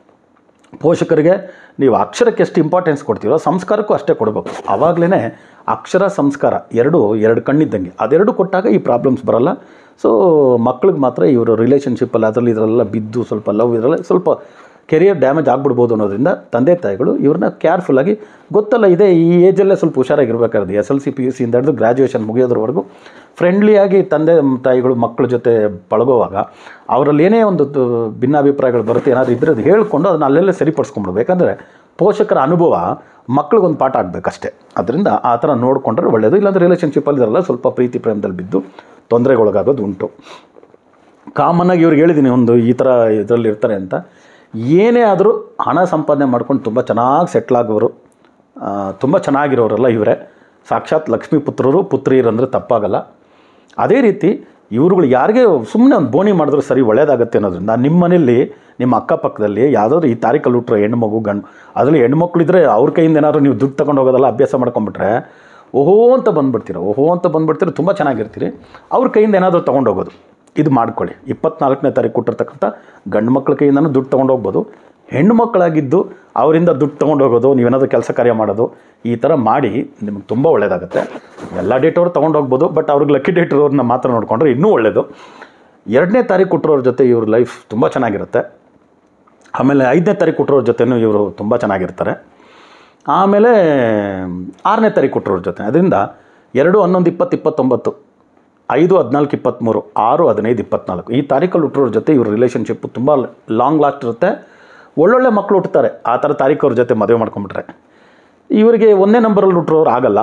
ಪೋಷಕರಿಗೆ ನೀವು ಅಕ್ಷರಕ್ಕೆ ಎಷ್ಟು ಇಂಪಾರ್ಟೆನ್ಸ್ ಕೊಡ್ತೀರೋ ಸಂಸ್ಕಾರಕ್ಕೂ ಅಷ್ಟೇ ಕೊಡಬೇಕು ಆವಾಗಲೇ ಅಕ್ಷರ ಸಂಸ್ಕಾರ ಎರಡು ಎರಡು ಕಣ್ಣಿದ್ದಂಗೆ ಅದೆರಡು ಕೊಟ್ಟಾಗ ಈ ಪ್ರಾಬ್ಲಮ್ಸ್ ಬರಲ್ಲ ಸೊ ಮಕ್ಳಿಗೆ ಮಾತ್ರ ಇವರು ರಿಲೇಷನ್ಶಿಪ್ಪಲ್ಲಿ ಅದರಲ್ಲಿ ಇದರಲ್ಲ ಬಿದ್ದು ಸ್ವಲ್ಪ ಲವ್ ಇದರಲ್ಲ ಸ್ವಲ್ಪ ಕೆರಿಯರ್ ಡ್ಯಾಮೇಜ್ ಆಗ್ಬಿಡ್ಬೋದು ಅನ್ನೋದ್ರಿಂದ ತಂದೆ ತಾಯಿಗಳು ಇವ್ರನ್ನ ಕೇರ್ಫುಲ್ಲಾಗಿ ಗೊತ್ತಲ್ಲ ಇದೆ ಈ ಏಜಲ್ಲೇ ಸ್ವಲ್ಪ ಹುಷಾರಾಗಿರ್ಬೇಕಾದ್ರೆ S L C P P ಸಿಯಿಂದ ಹಿಡಿದು ಗ್ರ್ಯಾಜುಯೇಷನ್ ಮುಗಿಯೋದ್ರವರೆಗೂ ಫ್ರೆಂಡ್ಲಿಯಾಗಿ ತಂದೆ ತಾಯಿಗಳು ಮಕ್ಕಳ ಜೊತೆ ಪಳಗೋವಾಗ ಅವರಲ್ಲಿ ಏನೇ ಒಂದು ತು- ಭಿನ್ನಾಭಿಪ್ರಾಯಗಳು ಬರುತ್ತೆ ಏನಾದರೂ ಇದ್ರೆ ಅದು ಹೇಳ್ಕೊಂಡು ಅದನ್ನ ಅಲ್ಲೆಲ್ಲೇ ಸರಿಪಡಿಸ್ಕೊಂಡ್ಬಿಡ್ಬೇಕು ಯಾಕಂದರೆ ಪೋಷಕರ ಅನುಭವ ಮಕ್ಳಿಗೊಂದು ಪಾಠ ಆಗಬೇಕಷ್ಟೇ ಅದರಿಂದ ಆ ಥರ ನೋಡಿಕೊಂಡ್ರೆ ಒಳ್ಳೆಯದು ಇಲ್ಲಾಂದರೆ ರಿಲೇಷನ್ಶಿಪ್ಪಲ್ಲಿ ಇರಲ್ಲ ಸ್ವಲ್ಪ ಪ್ರೀತಿ ಪ್ರೇಮದಲ್ಲಿ ಬಿದ್ದು ತೊಂದರೆಗೊಳಗಾಗೋದು ಉಂಟು ಕಾಮನ್ನಾಗಿ ಇವ್ರಿಗೆ ಹೇಳಿದ್ದೀನಿ ಒಂದು ಈ ಥರ ಇದರಲ್ಲಿ ಇರ್ತಾರೆ ಅಂತ ಏನೇ ಆದರೂ ಹಣ ಸಂಪಾದನೆ ಮಾಡ್ಕೊಂಡು ತುಂಬ ಚೆನ್ನಾಗಿ ಸೆಟ್ಲ್ ಆಗೋರು ತುಂಬ ಚೆನ್ನಾಗಿರೋರೆಲ್ಲ ಇವರೇ ಸಾಕ್ಷಾತ್ ಲಕ್ಷ್ಮೀ ಪುತ್ರರು ಪುತ್ರಿಯರಂದರೆ ತಪ್ಪಾಗಲ್ಲ ಅದೇ ರೀತಿ ಇವ್ರುಗಳು ಯಾರಿಗೆ ಸುಮ್ಮನೆ ಒಂದು ಬೋಣಿ ಮಾಡಿದ್ರೆ ಸರಿ ಒಳ್ಳೇದಾಗತ್ತೆ ಅನ್ನೋದ್ರಿಂದ ನಿಮ್ಮ ಮನೇಲಿ ನಿಮ್ಮ ಅಕ್ಕಪಕ್ಕದಲ್ಲಿ ಯಾವುದಾದ್ರು ಈ ತಾರೀಕಲ್ಲಿ ಹುಟ್ಟರೋ ಹೆಣ್ಮಗು ಗಂಡು ಅದರಲ್ಲಿ ಹೆಣ್ಮಕ್ಳಿದ್ರೆ ಅವ್ರ ಕೈಯಿಂದ ಏನಾದ್ರು ನೀವು ದುಡ್ಡು ತಗೊಂಡು ಹೋಗೋದಲ್ಲ ಅಭ್ಯಾಸ ಮಾಡ್ಕೊಂಬಿಟ್ರೆ ಓಹೋ ಅಂತ ಬಂದ್ಬಿಡ್ತೀರ ಓಹೋ ಅಂತ ಬಂದ್ಬಿಡ್ತೀರ ತುಂಬ ಚೆನ್ನಾಗಿರ್ತೀರಿ ಅವ್ರ ಕೈಯಿಂದ ಏನಾದರೂ ತೊಗೊಂಡು ಹೋಗೋದು ಇದು ಮಾಡ್ಕೊಳ್ಳಿ ಇಪ್ಪತ್ನಾಲ್ಕನೇ ತಾರೀಕು ಕೊಟ್ಟಿರ್ತಕ್ಕಂಥ ಗಂಡು ಮಕ್ಳ ಕೈಯಿಂದನೂ ದುಡ್ಡು ತೊಗೊಂಡು ಹೋಗ್ಬೋದು ಹೆಣ್ಣು ಮಕ್ಕಳಾಗಿದ್ದು ಅವರಿಂದ ದುಡ್ಡು ತೊಗೊಂಡು ಹೋಗೋದು ನೀವೇನಾದರೂ ಕೆಲಸ ಕಾರ್ಯ ಮಾಡೋದು ಈ ಥರ ಮಾಡಿ ನಿಮ್ಗೆ ತುಂಬ ಒಳ್ಳೆಯದಾಗುತ್ತೆ ಎಲ್ಲ ಡೇಟ್ ಅವ್ರು ತೊಗೊಂಡು ಹೋಗ್ಬೋದು ಬಟ್ ಅವ್ರಿಗೆ ಲಕ್ಕಿ ಡೇಟ್ ಅವ್ರನ್ನ ಮಾತ್ರ ನೋಡಿಕೊಂಡ್ರೆ ಇನ್ನೂ ಒಳ್ಳೆಯದು ಎರಡನೇ ತಾರೀಕು ಕೊಟ್ಟಿರೋರ ಜೊತೆ ಇವ್ರ ಲೈಫ್ ತುಂಬ ಚೆನ್ನಾಗಿರುತ್ತೆ ಆಮೇಲೆ ಐದನೇ ತಾರೀಕು ಕೊಟ್ಟಿರೋರ ಜೊತೆನೂ ಇವರು ತುಂಬ ಚೆನ್ನಾಗಿರ್ತಾರೆ ಆಮೇಲೆ ಆರನೇ ತಾರೀಕು ಕೊಟ್ಟಿರೋರ ಜೊತೆ ಅದರಿಂದ ಎರಡು ಹನ್ನೊಂದು ಇಪ್ಪತ್ತು ಇಪ್ಪತ್ತೊಂಬತ್ತು ಐದು ಹದಿನಾಲ್ಕು ಇಪ್ಪತ್ತ್ಮೂರು ಆರು ಹದಿನೈದು ಇಪ್ಪತ್ನಾಲ್ಕು ಈ ತಾರೀಕಲ್ಲಿ ಹುಟ್ಟಿರೋರ ಜೊತೆ ಇವ್ರ ರಿಲೇಷನ್ಶಿಪ್ಪು ತುಂಬ ಲಾಂಗ್ ಲಾಸ್ಟ್ ಇರುತ್ತೆ ಒಳ್ಳೊಳ್ಳೆ ಮಕ್ಕಳು ಹುಟ್ಟುತ್ತಾರೆ ಆ ಥರ ತಾರೀಕು ಅವ್ರ ಜೊತೆ ಮದುವೆ ಮಾಡ್ಕೊಂಬಿಟ್ರೆ ಇವರಿಗೆ ಒಂದನೇ ನಂಬರಲ್ಲಿ ಹುಟ್ಟಿರೋರು ಆಗಲ್ಲ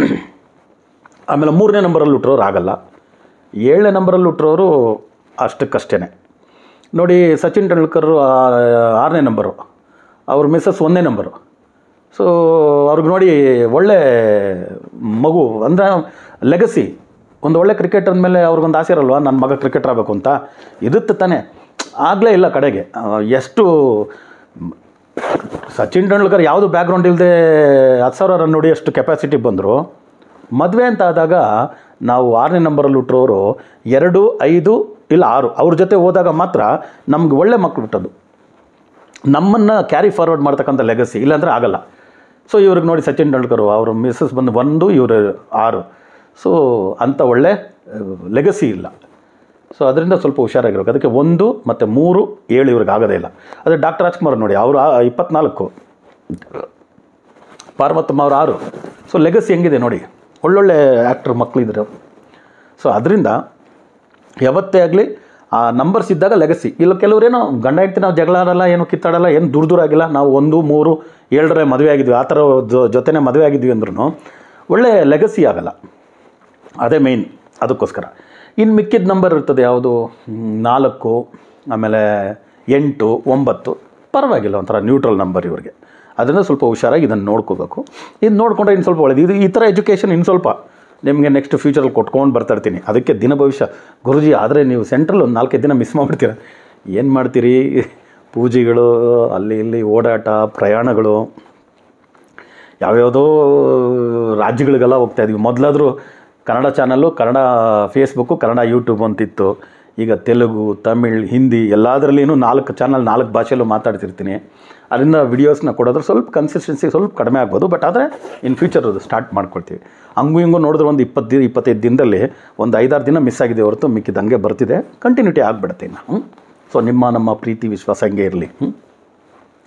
ಆಮೇಲೆ ಮೂರನೇ ನಂಬರಲ್ಲಿ ಹುಟ್ಟಿರೋರು ಆಗಲ್ಲ ಏಳನೇ ನಂಬರಲ್ಲಿ ಹುಟ್ಟಿರೋರು ಅಷ್ಟಕ್ಕಷ್ಟೇ ನೋಡಿ ಸಚಿನ್ ತೆಂಡೂಲ್ಕರ್ ಆರನೇ ನಂಬರು ಅವ್ರ ಮಿಸ್ಸಸ್ ಒಂದನೇ ನಂಬರು ಸೊ ಅವ್ರಿಗೆ ನೋಡಿ ಒಳ್ಳೆ ಮಗು ಅಂದರೆ ಲೆಗಸಿ ಒಂದು ಒಳ್ಳೆ ಕ್ರಿಕೆಟರ್ ಮೇಲೆ ಅವ್ರಿಗೊಂದು ಆಸೆ ಇರಲ್ವಾ ನನ್ನ ಮಗ ಕ್ರಿಕೆಟರ್ ಆಗಬೇಕು ಅಂತ ಇರುತ್ತೆ ತಾನೇ ಆಗಲೇ ಇಲ್ಲ ಕಡೆಗೆ ಆ, ಎಷ್ಟು ಸಚಿನ್ ತೆಂಡೂಲ್ಕರ್ ಯಾವುದು ಬ್ಯಾಕ್ಗ್ರೌಂಡ್ ಇಲ್ಲದೆ ಹತ್ತು ಸಾವಿರ ರನ್ ನೋಡಿ ಅಷ್ಟು ಕೆಪಾಸಿಟಿ ಬಂದರು ಮದುವೆ ಅಂತ ಆದಾಗ ನಾವು ಆರನೇ ನಂಬರಲ್ಲಿ ಹುಟ್ಟಿರೋರು ಎರಡು ಐದು ಇಲ್ಲ ಆರು ಅವ್ರ ಜೊತೆ ಹೋದಾಗ ಮಾತ್ರ ನಮ್ಗೆ ಒಳ್ಳೆ ಮಕ್ಕಳು ಹುಟ್ಟೋದು ನಮ್ಮನ್ನು ಕ್ಯಾರಿ ಫಾರ್ವರ್ಡ್ ಮಾಡ್ತಕ್ಕಂಥ ಲೆಗಸಿ ಇಲ್ಲಾಂದರೆ ಆಗಲ್ಲ ಸೊ ಇವ್ರಿಗೆ ನೋಡಿ ಸಚಿನ್ ತೆಂಡೂಲ್ಕರ್ ಅವ್ರ ಮಿಸ್ಸಸ್ ಬಂದು ಒಂದು ಇವರು ಆರು ಸೊ ಅಂಥ ಒಳ್ಳೆ ಲೆಗಸಿ ಇಲ್ಲ ಸೊ ಅದರಿಂದ ಸ್ವಲ್ಪ ಹುಷಾರಾಗಿರ್ಬೇಕು ಅದಕ್ಕೆ ಒಂದು ಮತ್ತು ಮೂರು ಏಳು ಇವ್ರಿಗೆ ಆಗೋದೇ ಇಲ್ಲ ಅದೇ ಡಾಕ್ಟರ್ ರಾಜ್ಕುಮಾರ್ ನೋಡಿ ಅವರು ಇಪ್ಪತ್ನಾಲ್ಕು ಪಾರ್ವತಮ್ಮ ಅವ್ರು ಆರು ಸೊ ಲೆಗಸಿ ಹೆಂಗಿದೆ ನೋಡಿ ಒಳ್ಳೊಳ್ಳೆ ಆ್ಯಕ್ಟ್ರ್ ಮಕ್ಕಳಿದ್ರು ಸೊ ಅದರಿಂದ ಯಾವತ್ತೇ ಆಗಲಿ ಆ ನಂಬರ್ಸ್ ಇದ್ದಾಗ ಲೆಗಸಿ ಇಲ್ಲ ಕೆಲವರೇನೋ ಗಂಡ ಹೆಂಡ್ತಿ ನಾವು ಜಗಳ ಆಡಲ್ಲ ಏನು ಕಿತ್ತಾಡಲ್ಲ ಏನು ದೂರ ದೂರ ಆಗಿಲ್ಲ ನಾವು ಒಂದು ಮೂರು ಏಳರೆ ಮದುವೆ ಆಗಿದ್ವಿ ಆ ಥರ ಜೊ- ಜೊತೆನೇ ಮದುವೆ ಆಗಿದ್ವಿ ಅಂದ್ರೂ ಒಳ್ಳೆ ಲೆಗಸಿ ಆಗಲ್ಲ ಅದೇ ಮೇಯ್ನ್ ಅದಕ್ಕೋಸ್ಕರ ಇನ್ನು ಮಿಕ್ಕಿದ ನಂಬರ್ ಇರ್ತದೆ ಯಾವುದು ಹ್ಮ್, ನಾಲ್ಕು ಆಮೇಲೆ ಎಂಟು ಒಂಬತ್ತು ಪರವಾಗಿಲ್ಲ ಒಂಥರ ನ್ಯೂಟ್ರಲ್ ನಂಬರ್ ಇವ್ರಿಗೆ ಅದರಿಂದ ಸ್ವಲ್ಪ ಹುಷಾರಾಗಿ ಇದನ್ನು ನೋಡ್ಕೋಬೇಕು ಇದು ನೋಡಿಕೊಂಡ್ರೆ ಇನ್ನು ಸ್ವಲ್ಪ ಒಳ್ಳೇದು ಇದು ಈ ಥರ ಎಜುಕೇಷನ್ ಇನ್ನು ಸ್ವಲ್ಪ ನಿಮಗೆ ನೆಕ್ಸ್ಟ್ ಫ್ಯೂಚರಲ್ಲಿ ಕೊಟ್ಕೊಂಡು ಬರ್ತಾ ಇರ್ತೀನಿ ಅದಕ್ಕೆ ದಿನ ಭವಿಷ್ಯ ಗುರುಜಿ ಆದರೆ ನೀವು ಸೆಂಟ್ರಲ್ ಒಂದು ನಾಲ್ಕೈದು ದಿನ ಮಿಸ್ ಮಾಡಿಬಿಡ್ತೀರ ಏನು ಮಾಡ್ತೀರಿ ಪೂಜೆಗಳು ಅಲ್ಲಿ ಇಲ್ಲಿ ಓಡಾಟ ಪ್ರಯಾಣಗಳು ಯಾವ್ಯಾವುದೋ ರಾಜ್ಯಗಳಿಗೆಲ್ಲ ಹೋಗ್ತಾ ಇದ್ವಿ ಮೊದಲಾದರೂ Kannada channel Kannada Facebook Kannada YouTube ಅಂತಿತ್ತು ಈಗ ತೆಲುಗು ತಮಿಳ್ ಹಿಂದಿ ಎಲ್ಲದರಲ್ಲಿನೂ ನಾಲ್ಕು ಚಾನಲ್ ನಾಲ್ಕು ಭಾಷೆಯಲ್ಲೂ ಮಾತಾಡ್ತಿರ್ತೀನಿ ಅದರಿಂದ ವಿಡಿಯೋಸ್ನ ಕೊಡೋದ್ರೆ ಸ್ವಲ್ಪ ಕನ್ಸಿಸ್ಟೆನ್ಸಿ ಸ್ವಲ್ಪ ಕಡಿಮೆ ಆಗ್ಬೋದು ಬಟ್ ಆದರೆ ಇನ್ ಫ್ಯೂಚರ್ ಅದು ಸ್ಟಾರ್ಟ್ ಮಾಡ್ಕೊಳ್ತೀವಿ ಹಂಗೂ ಹಿಂಗೂ ನೋಡಿದ್ರೆ ಒಂದು ಇಪ್ಪತ್ತು ದಿನ ಇಪ್ಪತ್ತೈದು ದಿನದಲ್ಲಿ ಒಂದು ಐದಾರು ದಿನ ಮಿಸ್ ಆಗಿದೆ ಹೊರತು ಮಿಕ್ಕಿದ ಹಂಗೆ ಬರ್ತಿದೆ ಕಂಟಿನ್ಯೂಟಿ ಆಗಿಬಿಡುತ್ತೆ ಇನ್ನು ಸೊ ನಿಮ್ಮ ನಮ್ಮ ಪ್ರೀತಿ ವಿಶ್ವಾಸ ಹಂಗೆ ಇರಲಿ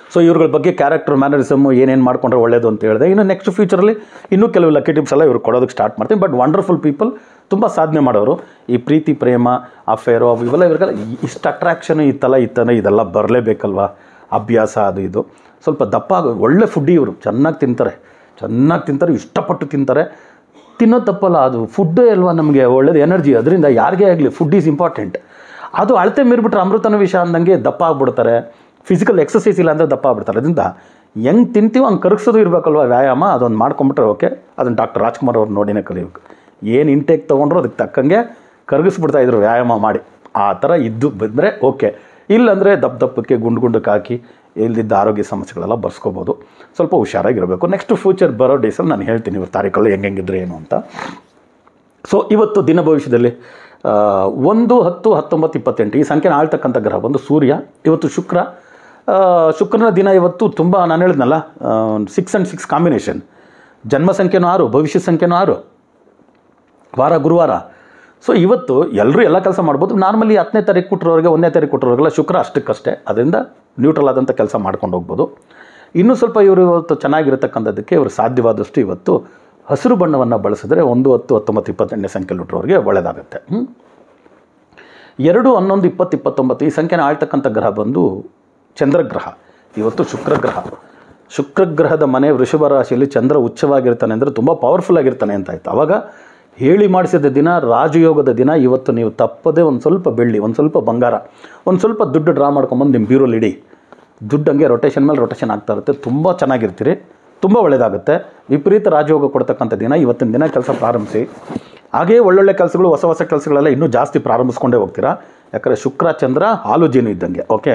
ಸೊ ಇವ್ರಗಳ ಬಗ್ಗೆ ಕ್ಯಾರೆಕ್ಟರ್ ಮ್ಯಾನರಿಸಮ್ ಏನೇನು ಮಾಡ್ಕೊಂಡ್ರೆ ಒಳ್ಳೇದು ಅಂತ ಹೇಳಿದೆ ಇನ್ನು ನೆಕ್ಸ್ಟ್ ಫ್ಯೂಚರಲ್ಲಿ ಇನ್ನೂ ಕೆಲವು ಲಕ್ಕಿ ಟಿಪ್ಸ್ ಎಲ್ಲ ಇವ್ರು ಕೊಡೋದಕ್ಕೆ ಸ್ಟಾರ್ಟ್ ಮಾಡ್ತೀನಿ ಬಟ್ ವಂಡರ್ಫುಲ್ ಪೀಪಲ್ ತುಂಬ ಸಾಧನೆ ಮಾಡೋರು ಈ ಪ್ರೀತಿ ಪ್ರೇಮ ಅಫೇರು ಅವು ಇವೆಲ್ಲ ಇವ್ರಿಗೆಲ್ಲ ಇಷ್ಟು ಅಟ್ರಾಕ್ಷನ್ ಇತ್ತಲ್ಲ ಇತ್ತನ ಇದೆಲ್ಲ ಬರಲೇಬೇಕಲ್ವಾ ಅಭ್ಯಾಸ ಅದು ಇದು ಸ್ವಲ್ಪ ದಪ್ಪ ಆಗೋ ಒಳ್ಳೆ ಫುಡ್ಡಿ ಇವರು ಚೆನ್ನಾಗಿ ತಿಂತಾರೆ ಚೆನ್ನಾಗಿ ತಿಂತಾರೆ ಇಷ್ಟಪಟ್ಟು ತಿಂತಾರೆ ತಿನ್ನೋದು ತಪ್ಪಲ್ಲ ಅದು ಫುಡ್ಡೇ ಅಲ್ವಾ ನಮಗೆ ಒಳ್ಳೇದು ಎನರ್ಜಿ ಅದರಿಂದ ಯಾರಿಗೇ ಆಗಲಿ ಫುಡ್ ಈಸ್ ಇಂಪಾರ್ಟೆಂಟ್ ಅದು ಅಳತೆ ಮೀರ್ಬಿಟ್ರೆ ಅಮೃತನ ವಿಷ ಅಂದಂಗೆ ದಪ್ಪ ಆಗ್ಬಿಡ್ತಾರೆ ಫಿಸಿಕಲ್ ಎಕ್ಸಸೈಸ್ ಇಲ್ಲ ಅಂದರೆ ದಪ್ಪ ಆಗ್ಬಿಡ್ತಾರೆ ಅದರಿಂದ ಹೆಂಗೆ ತಿಂತೀವೋ ಹಂಗೆ ಕರಗಿಸೋದು ಇರಬೇಕಲ್ವ ವ್ಯಾಯಾಮ ಅದೊಂದು ಮಾಡ್ಕೊಂಬಿಟ್ರೆ ಓಕೆ ಅದನ್ನು ಡಾಕ್ಟರ್ ರಾಜ್ಕುಮಾರ್ ಅವ್ರು ನೋಡಿನೇ ಕಲಿಬೇಕು ಏನು ಇಂಟೇಕ್ ತೊಗೊಂಡ್ರು ಅದಕ್ಕೆ ತಕ್ಕಂಗೆ ಕರಗಿಸ್ಬಿಡ್ತಾ ಇದ್ರು ವ್ಯಾಯಾಮ ಮಾಡಿ ಆ ಥರ ಇದ್ದು ಬಂದರೆ ಓಕೆ ಇಲ್ಲಾಂದರೆ ದಪ್ಪ ದಪ್ಪಕ್ಕೆ ಗುಂಡು ಗುಂಡಕ್ಕೆ ಹಾಕಿ ಇಲ್ದಿದ್ದ ಆರೋಗ್ಯ ಸಮಸ್ಯೆಗಳೆಲ್ಲ ಬರ್ಸ್ಕೋಬೋದು ಸ್ವಲ್ಪ ಹುಷಾರಾಗಿರಬೇಕು ನೆಕ್ಸ್ಟ್ ಫ್ಯೂಚರ್ ಬರೋ ಡೇಸಲ್ಲಿ ನಾನು ಹೇಳ್ತೀನಿ ಇವ್ರ ತಾರೀಕಲ್ಲಿ ಹೆಂಗೆ ಹೆಂಗಿದ್ರೆ ಏನು ಅಂತ ಸೊ ಇವತ್ತು ದಿನ ಭವಿಷ್ಯದಲ್ಲಿ ಆ, ಒಂದು ಹತ್ತು ಹತ್ತೊಂಬತ್ತು ಇಪ್ಪತ್ತೆಂಟು ಈ ಸಂಖ್ಯೆನ ಆಳ್ತಕ್ಕಂಥ ಗ್ರಹ ಬಂದು ಸೂರ್ಯ ಇವತ್ತು ಶುಕ್ರ ಆ, ಶುಕ್ರನ ದಿನ ಇವತ್ತು ತುಂಬ ನಾನು ಹೇಳಿದ್ನಲ್ಲ ಸಿಕ್ಸ್ ಆ್ಯಂಡ್ ಸಿಕ್ಸ್ ಕಾಂಬಿನೇಷನ್ ಜನ್ಮ ಸಂಖ್ಯೆನೂ ಆರು ಭವಿಷ್ಯ ಸಂಖ್ಯೆನೂ ಆರು ವಾರ ಗುರುವಾರ ಸೊ ಇವತ್ತು ಎಲ್ಲರೂ ಎಲ್ಲ ಕೆಲಸ ಮಾಡ್ಬೋದು ನಾರ್ಮಲಿ ಹತ್ತನೇ ತಾರೀಕು ಕೊಟ್ಟರವ್ರಿಗೆ ಒಂದನೇ ತಾರೀಕು ಕೊಟ್ಟರವ್ರಿಗೆಲ್ಲ ಶುಕ್ರ ಅಷ್ಟಕ್ಕಷ್ಟೇ ಅದರಿಂದ ನ್ಯೂಟ್ರಲ್ ಆದಂಥ ಕೆಲಸ ಮಾಡ್ಕೊಂಡು ಹೋಗ್ಬೋದು ಇನ್ನೂ ಸ್ವಲ್ಪ ಇವರು ಇವತ್ತು ಚೆನ್ನಾಗಿರತಕ್ಕಂಥದ್ದಕ್ಕೆ ಇವರು ಸಾಧ್ಯವಾದಷ್ಟು ಇವತ್ತು ಹಸಿರು ಬಣ್ಣವನ್ನು ಬಳಸಿದ್ರೆ ಒಂದು ಹತ್ತು ಹತ್ತೊಂಬತ್ತು ಇಪ್ಪತ್ತೆಂಟನೇ ಸಂಖ್ಯೆಯಲ್ಲಿ ಹುಟ್ಟರೋರಿಗೆ ಒಳ್ಳೆಯದಾಗುತ್ತೆ ಹ್ಮ್? ಎರಡು ಹನ್ನೊಂದು ಇಪ್ಪತ್ತು ಇಪ್ಪತ್ತೊಂಬತ್ತು ಈ ಸಂಖ್ಯೆನ ಆಳ್ತಕ್ಕಂಥ ಗ್ರಹ ಬಂದು ಚಂದ್ರಗ್ರಹ ಇವತ್ತು ಶುಕ್ರಗ್ರಹ ಶುಕ್ರಗ್ರಹದ ಮನೆ ವೃಷಭ ರಾಶಿಯಲ್ಲಿ ಚಂದ್ರ ಉಚ್ಚವಾಗಿರ್ತಾನೆ ಅಂದರೆ ತುಂಬ ಪವರ್ಫುಲ್ ಆಗಿರ್ತಾನೆ ಅಂತ ಆಯ್ತು ಅವಾಗ ಹೇಳಿ ಮಾಡಿಸಿದ ದಿನ ರಾಜಯೋಗದ ದಿನ ಇವತ್ತು ನೀವು ತಪ್ಪದೇ ಒಂದು ಸ್ವಲ್ಪ ಬೆಳ್ಳಿ ಒಂದು ಸ್ವಲ್ಪ ಬಂಗಾರ ಒಂದು ಸ್ವಲ್ಪ ದುಡ್ಡು ಡ್ರಾ ಮಾಡ್ಕೊಂಬಂದು ನಿಮ್ಮ ಬ್ಯೂರೋಲಿ ಇಡಿ ದುಡ್ಡು ಹಂಗೆ ರೊಟೇಷನ್ ಮೇಲೆ ರೊಟೇಷನ್ ಆಗ್ತಾ ಇರುತ್ತೆ ತುಂಬ ಚೆನ್ನಾಗಿರ್ತೀರಿ ತುಂಬ ಒಳ್ಳೆಯದಾಗುತ್ತೆ ವಿಪರೀತ ರಾಜಯೋಗ ಕೊಡ್ತಕ್ಕಂಥ ದಿನ ಇವತ್ತಿನ ದಿನ ಕೆಲಸ ಪ್ರಾರಂಭಿಸಿ ಹಾಗೆಯೇ ಒಳ್ಳೊಳ್ಳೆ ಕೆಲಸಗಳು ಹೊಸ ಹೊಸ ಕೆಲಸಗಳೆಲ್ಲ ಇನ್ನೂ ಜಾಸ್ತಿ ಪ್ರಾರಂಭಿಸ್ಕೊಂಡೇ ಹೋಗ್ತೀರಾ ಯಾಕಂದರೆ ಶುಕ್ರ ಚಂದ್ರ ಹಾಲು ಜೇನು ಇದ್ದಂಗೆ ಓಕೆ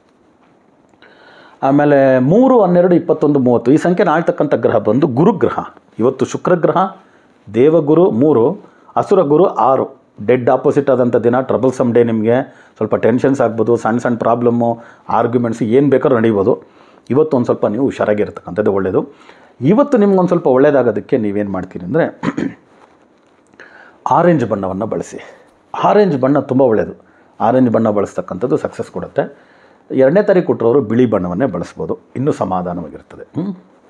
ಆಮೇಲೆ ಮೂರು ಹನ್ನೆರಡು ಇಪ್ಪತ್ತೊಂದು ಮೂವತ್ತು ಈ ಸಂಖ್ಯೆನ ಆಳ್ತಕ್ಕಂಥ ಗ್ರಹ ಬಂದು ಗುರುಗ್ರಹ ಇವತ್ತು ಶುಕ್ರಗ್ರಹ ದೇವಗುರು ಮೂರು ಅಸುರ ಗುರು ಆರು ಡೆಡ್ ಆಪೋಸಿಟ್ ಆದಂಥ ದಿನ ಟ್ರಬಲ್ ಸಮ್ ಡೇ ನಿಮಗೆ ಸ್ವಲ್ಪ ಟೆನ್ಷನ್ಸ್ ಆಗ್ಬೋದು ಸಣ್ಣ ಸಣ್ಣ ಪ್ರಾಬ್ಲಮ್ಮು ಆರ್ಗ್ಯುಮೆಂಟ್ಸ್ ಏನು ಬೇಕಾದ್ರೂ ನಡೀಬೋದು ಇವತ್ತು ಒಂದು ಸ್ವಲ್ಪ ನೀವು ಹುಷಾರಾಗಿರ್ತಕ್ಕಂಥದ್ದು ಒಳ್ಳೆಯದು ಇವತ್ತು ನಿಮ್ಗೊಂದು ಸ್ವಲ್ಪ ಒಳ್ಳೆಯದಾಗೋದಕ್ಕೆ ನೀವೇನು ಮಾಡ್ತೀರಿ ಅಂದರೆ ಆರೆಂಜ್ ಬಣ್ಣವನ್ನು ಬಳಸಿ ಆರೆಂಜ್ ಬಣ್ಣ ತುಂಬ ಒಳ್ಳೆಯದು ಆರೆಂಜ್ ಬಣ್ಣ ಬಳಸ್ತಕ್ಕಂಥದ್ದು ಸಕ್ಸಸ್ ಕೊಡುತ್ತೆ ಎರಡನೇ ತಾರೀಕು ಕೊಟ್ಟರವರು ಬಿಳಿ ಬಣ್ಣವನ್ನೇ ಬಳಸ್ಬೋದು ಇನ್ನೂ ಸಮಾಧಾನವಾಗಿರ್ತದೆ ಹ್ಮ್?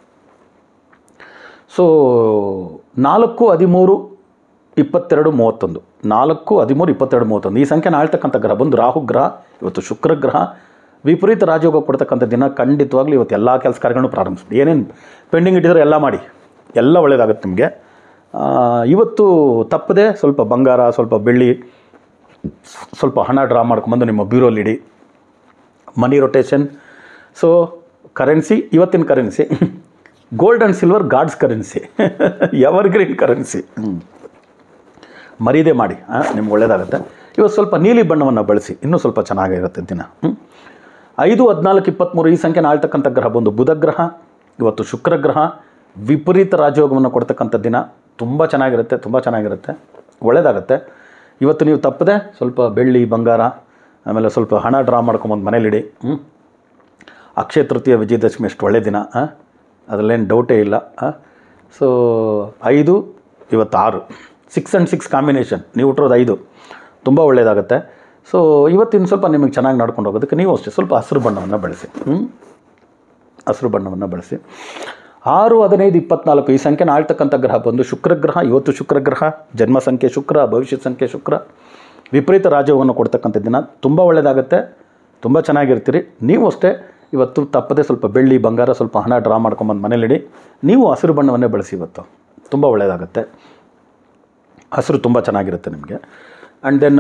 ಸೊ ನಾಲ್ಕು ಹದಿಮೂರು ಇಪ್ಪತ್ತೆರಡು ಮೂವತ್ತೊಂದು ನಾಲ್ಕು ಹದಿಮೂರು ಇಪ್ಪತ್ತೆರಡು ಮೂವತ್ತೊಂದು ಈ ಸಂಖ್ಯೆನ ಆಳ್ತಕ್ಕಂಥ ಗ್ರಹ ಬಂದು ರಾಹು ಗ್ರಹ ಇವತ್ತು ಶುಕ್ರ ಗ್ರಹ ವಿಪರೀತ ರಾಜಯೋಗ ಕೊಡ್ತಕ್ಕಂಥ ದಿನ ಖಂಡಿತವಾಗ್ಲೂ ಇವತ್ತು ಎಲ್ಲ ಕೆಲಸ ಕಾರ್ಯಗಳನ್ನು ಪ್ರಾರಂಭಿಸ್ಬಿಡಿ ಏನೇನು ಪೆಂಡಿಂಗ್ ಇಟ್ಟಿದ್ರೆ ಎಲ್ಲ ಮಾಡಿ ಎಲ್ಲ ಒಳ್ಳೆಯದಾಗುತ್ತೆ ನಿಮಗೆ ಆ, ಇವತ್ತು ತಪ್ಪದೆ ಸ್ವಲ್ಪ ಬಂಗಾರ ಸ್ವಲ್ಪ ಬೆಳ್ಳಿ ಸ್ವಲ್ಪ ಹಣ ಡ್ರಾ ಮಾಡ್ಕೊಂಬಂದು ನಿಮ್ಮ ಬ್ಯೂರೋಲಿ ಇಡಿ ಮನಿ ರೊಟೇಷನ್ ಸೊ ಕರೆನ್ಸಿ ಇವತ್ತಿನ currency gold and silver gods currency evergreen currency ಮರೀದೆ ಮಾಡಿ ನಿಮ್ಗೆ ಒಳ್ಳೆಯದಾಗುತ್ತೆ ಇವತ್ತು ಸ್ವಲ್ಪ ನೀಲಿ ಬಣ್ಣವನ್ನು ಬಳಸಿ ಇನ್ನೂ ಸ್ವಲ್ಪ ಚೆನ್ನಾಗಿರುತ್ತೆ ದಿನ ಹ್ಮ್? ಐದು ಹದಿನಾಲ್ಕು ಇಪ್ಪತ್ತ್ಮೂರು ಈ ಸಂಖ್ಯೆನ ಆಳ್ತಕ್ಕಂಥ ಗ್ರಹ ಬಂದು ಬುಧ ಗ್ರಹ ಇವತ್ತು ಶುಕ್ರ ಗ್ರಹ ವಿಪರೀತ ರಾಜಯೋಗವನ್ನು ಕೊಡ್ತಕ್ಕಂಥ ದಿನ ತುಂಬ ಚೆನ್ನಾಗಿರುತ್ತೆ ತುಂಬ ಚೆನ್ನಾಗಿರುತ್ತೆ ಒಳ್ಳೆಯದಾಗುತ್ತೆ ಇವತ್ತು ನೀವು ತಪ್ಪದೆ ಸ್ವಲ್ಪ ಬೆಳ್ಳಿ ಬಂಗಾರ ಆಮೇಲೆ ಸ್ವಲ್ಪ ಹಣ ಡ್ರಾ ಮಾಡ್ಕೊಂಬಂದು ಮನೇಲಿಡಿ ಹ್ಞೂ ಅಕ್ಷಯ ತೃತೀಯ ವಿಜಯದಶಮಿ ಅಷ್ಟು ಒಳ್ಳೆ ದಿನ ಆ? ಅದರಲ್ಲೇನು ಡೌಟೇ ಇಲ್ಲ ಸೊ ಐದು ಇವತ್ತು ಆರು ಸಿಕ್ಸ್ ಆ್ಯಂಡ್ ಸಿಕ್ಸ್ ಕಾಂಬಿನೇಷನ್ ನೀವು ಹುಟ್ಟಿರೋದು ಐದು ತುಂಬ ಒಳ್ಳೆಯದಾಗುತ್ತೆ ಸೊ ಇವತ್ತಿನ ಸ್ವಲ್ಪ ನಿಮಗೆ ಚೆನ್ನಾಗಿ ನಡ್ಕೊಂಡು ಹೋಗೋದಕ್ಕೆ ನೀವು ಅಷ್ಟೇ ಸ್ವಲ್ಪ ಹಸಿರು ಬಣ್ಣವನ್ನು ಬಳಸಿ ಹ್ಞೂ ಹಸಿರು ಬಣ್ಣವನ್ನು ಬಳಸಿ ಆರು ಹದಿನೈದು ಇಪ್ಪತ್ನಾಲ್ಕು ಈ ಸಂಖ್ಯೆನ ಆಳ್ತಕ್ಕಂಥ ಗ್ರಹ ಬಂದು ಶುಕ್ರಗ್ರಹ ಇವತ್ತು ಶುಕ್ರಗ್ರಹ ಜನ್ಮ ಸಂಖ್ಯೆ ಶುಕ್ರ ಭವಿಷ್ಯ ಸಂಖ್ಯೆ ಶುಕ್ರ ವಿಪರೀತ ರಾಜ್ಯವನ್ನು ಕೊಡ್ತಕ್ಕಂಥ ದಿನ ತುಂಬ ಒಳ್ಳೆಯದಾಗುತ್ತೆ ತುಂಬ ಚೆನ್ನಾಗಿರ್ತೀರಿ ನೀವು ಅಷ್ಟೇ ಇವತ್ತು ತಪ್ಪದೆ ಸ್ವಲ್ಪ ಬೆಳ್ಳಿ ಬಂಗಾರ ಸ್ವಲ್ಪ ಹಣ ಡ್ರಾ ಮಾಡ್ಕೊಂಬಂದು ಮನೇಲಿಡಿ ನೀವು ಹಸಿರು ಬಣ್ಣವನ್ನೇ ಬಳಸಿ ಇವತ್ತು ತುಂಬ ಒಳ್ಳೆಯದಾಗುತ್ತೆ ಹಸಿರು ತುಂಬ ಚೆನ್ನಾಗಿರುತ್ತೆ ನಿಮಗೆ ಆ್ಯಂಡ್ ದೆನ್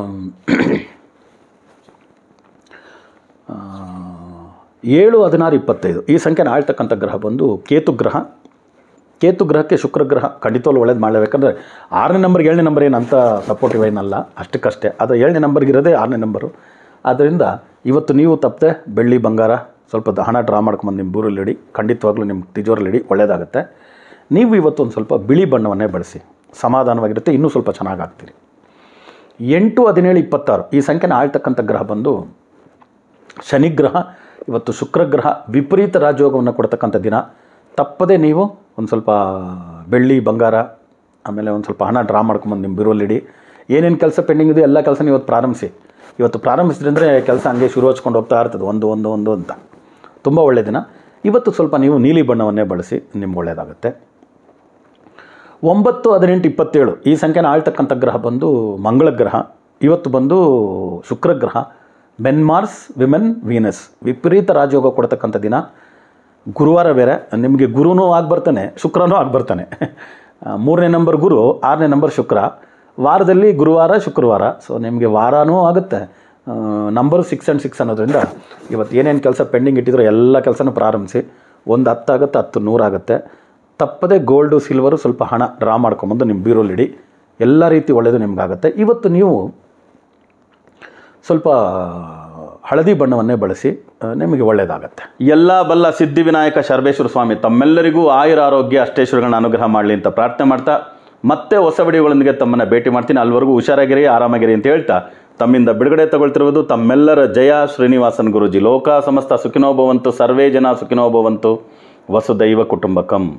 ಏಳು ಹದಿನಾರು ಇಪ್ಪತ್ತೈದು ಈ ಸಂಖ್ಯೆನ ಆಳ್ತಕ್ಕಂಥ ಗ್ರಹ ಬಂದು ಕೇತು ಗ್ರಹ ಕೇತು ಗ್ರಹಕ್ಕೆ ಶುಕ್ರ ಗ್ರಹ ಖಂಡಿತವಾಗ್ಲೂ ಒಳ್ಳೇದು ಮಾಡಬೇಕಂದ್ರೆ ಆರನೇ ನಂಬರ್ಗೆ ಏಳನೇ ನಂಬರ್ ಏನು ಅಂತ ಸಪೋರ್ಟಿವ್ ಏನಲ್ಲ ಅಷ್ಟಕ್ಕಷ್ಟೇ ಅದು ಏಳನೇ ನಂಬರ್ಗೆ ಇರೋದೇ ಆರನೇ ನಂಬರು ಆದ್ದರಿಂದ ಇವತ್ತು ನೀವು ತಪ್ಪದೆ ಬೆಳ್ಳಿ ಬಂಗಾರ ಸ್ವಲ್ಪ ದ- ಹಣ ಡ್ರಾ ಮಾಡ್ಕೊಂಬಂದು ನಿಮ್ಮ ಬೂರಲ್ಲಿ ಇಡಿ ಖಂಡಿತವಾಗ್ಲೂ ನಿಮ್ಮ ತಿಜೋರಲ್ಲಿ ಇಡಿ ಒಳ್ಳೆಯದಾಗುತ್ತೆ ನೀವು ಇವತ್ತು ಒಂದು ಸ್ವಲ್ಪ ಬಿಳಿ ಬಣ್ಣವನ್ನೇ ಬಳಸಿ ಸಮಾಧಾನವಾಗಿರುತ್ತೆ ಇನ್ನೂ ಸ್ವಲ್ಪ ಚೆನ್ನಾಗಿ ಆಗ್ತೀರಿ ಎಂಟು ಹದಿನೇಳು ಇಪ್ಪತ್ತಾರು ಈ ಸಂಖ್ಯೆನ ಆಳ್ತಕ್ಕಂಥ ಗ್ರಹ ಬಂದು ಶನಿಗ್ರಹ ಇವತ್ತು ಶುಕ್ರಗ್ರಹ ವಿಪರೀತ ರಾಜಯೋಗವನ್ನು ಕೊಡ್ತಕ್ಕಂಥ ದಿನ ತಪ್ಪದೆ ನೀವು ಒಂದು ಸ್ವಲ್ಪ ಬೆಳ್ಳಿ ಬಂಗಾರ ಆಮೇಲೆ ಒಂದು ಸ್ವಲ್ಪ ಹಣ ಡ್ರಾ ಮಾಡ್ಕೊಂಬಂದು ನಿಮ್ಮ ಬಿರುವಲ್ಲಿಡಿ ಏನೇನು ಕೆಲಸ ಪೆಂಡಿಂಗ್ ಇದೆ ಎಲ್ಲ ಕೆಲಸ ಇವತ್ತು ಪ್ರಾರಂಭಿಸಿ ಇವತ್ತು ಪ್ರಾರಂಭಿಸಿದ್ರೆ ಅಂದರೆ ಕೆಲಸ ಹಂಗೆ ಶುರು ಹಚ್ಕೊಂಡು ಹೋಗ್ತಾ ಇರ್ತದೆ ಒಂದು ಒಂದು ಒಂದು ಅಂತ ತುಂಬ ಒಳ್ಳೆಯ ದಿನ ಇವತ್ತು ಸ್ವಲ್ಪ ನೀವು ನೀಲಿ ಬಣ್ಣವನ್ನೇ ಬಳಸಿ ನಿಮ್ಗೆ ಒಳ್ಳೆಯದಾಗುತ್ತೆ ಒಂಬತ್ತು ಹದಿನೆಂಟು ಇಪ್ಪತ್ತೇಳು ಈ ಸಂಖ್ಯೆನ ಆಳ್ತಕ್ಕಂಥ ಗ್ರಹ ಬಂದು ಮಂಗಳ ಗ್ರಹ ಇವತ್ತು ಬಂದು ಶುಕ್ರ ಗ್ರಹ ಮೆನ್ ಮಾರ್ಸ್ ವಿಮೆನ್ ವೀನಸ್ ವಿಪರೀತ ರಾಜಯೋಗ ಕೊಡ್ತಕ್ಕಂಥ ದಿನ ಗುರುವಾರ ಬೇರೆ ನಿಮಗೆ ಗುರುನೂ ಆಗಿ ಬರ್ತಾನೆ ಶುಕ್ರನೂ ಆಗಿ ಬರ್ತಾನೆ ಆ, ಮೂರನೇ ನಂಬರ್ ಗುರು ಆರನೇ ನಂಬರ್ ಶುಕ್ರ ವಾರದಲ್ಲಿ ಗುರುವಾರ ಶುಕ್ರವಾರ ಸೊ ನಿಮಗೆ ವಾರನೂ ಆಗುತ್ತೆ ನಂಬರು ಸಿಕ್ಸ್ ಆ್ಯಂಡ್ ಸಿಕ್ಸ್ ಅನ್ನೋದ್ರಿಂದ ಇವತ್ತು ಏನೇನು ಕೆಲಸ ಪೆಂಡಿಂಗ್ ಇಟ್ಟಿದ್ರು ಎಲ್ಲ ಕೆಲಸನೂ ಪ್ರಾರಂಭಿಸಿ ಒಂದು ಹತ್ತಾಗುತ್ತೆ ಹತ್ತು ನೂರಾಗುತ್ತೆ ತಪ್ಪದೆ ಗೋಲ್ಡು ಸಿಲ್ವರು ಸ್ವಲ್ಪ ಹಣ ಡ್ರಾ ಮಾಡ್ಕೊಂಬಂದು ನಿಮ್ಮ ಬೀರೋಲಿಡಿ ಎಲ್ಲ ರೀತಿ ಒಳ್ಳೆಯದು ನಿಮಗಾಗುತ್ತೆ ಇವತ್ತು ನೀವು ಸ್ವಲ್ಪ ಹಳದಿ ಬಣ್ಣವನ್ನೇ ಬಳಸಿ ಆ, ನಿಮಗೆ ಒಳ್ಳೆಯದಾಗತ್ತೆ ಎಲ್ಲ ಬಲ್ಲ ಸಿದ್ಧಿವಿನಾಯಕ ಶರ್ಬೇಶ್ವರ ಸ್ವಾಮಿ ತಮ್ಮೆಲ್ಲರಿಗೂ ಆಯುರ ಆರೋಗ್ಯ ಅಷ್ಟೇಶ್ವರಗಳನ್ನ ಅನುಗ್ರಹ ಮಾಡಲಿ ಅಂತ ಪ್ರಾರ್ಥನೆ ಮಾಡ್ತಾ ಮತ್ತೆ ಹೊಸ ವಿಡಿಯೋಗಳೊಂದಿಗೆ ತಮ್ಮನ್ನು ಭೇಟಿ ಮಾಡ್ತೀನಿ ಅಲ್ಲಿವರೆಗೂ ಹುಷಾರಾಗಿರಿ ಆರಾಮಾಗಿರಿ ಅಂತ ಹೇಳ್ತಾ ತಮ್ಮಿಂದ ಬಿಡುಗಡೆ ತಗೊಳ್ತಿರುವುದು ತಮ್ಮೆಲ್ಲರ ಜಯ ಶ್ರೀನಿವಾಸನ್ ಗುರುಜಿ ಲೋಕ ಸಮಸ್ತ ಸುಖಿನೋ ಭವಂತು ಸರ್ವೇ ಜನ ಸುಖಿನೋ ಭವಂತು ವಸುದೈವ ಕುಟುಂಬಕಂ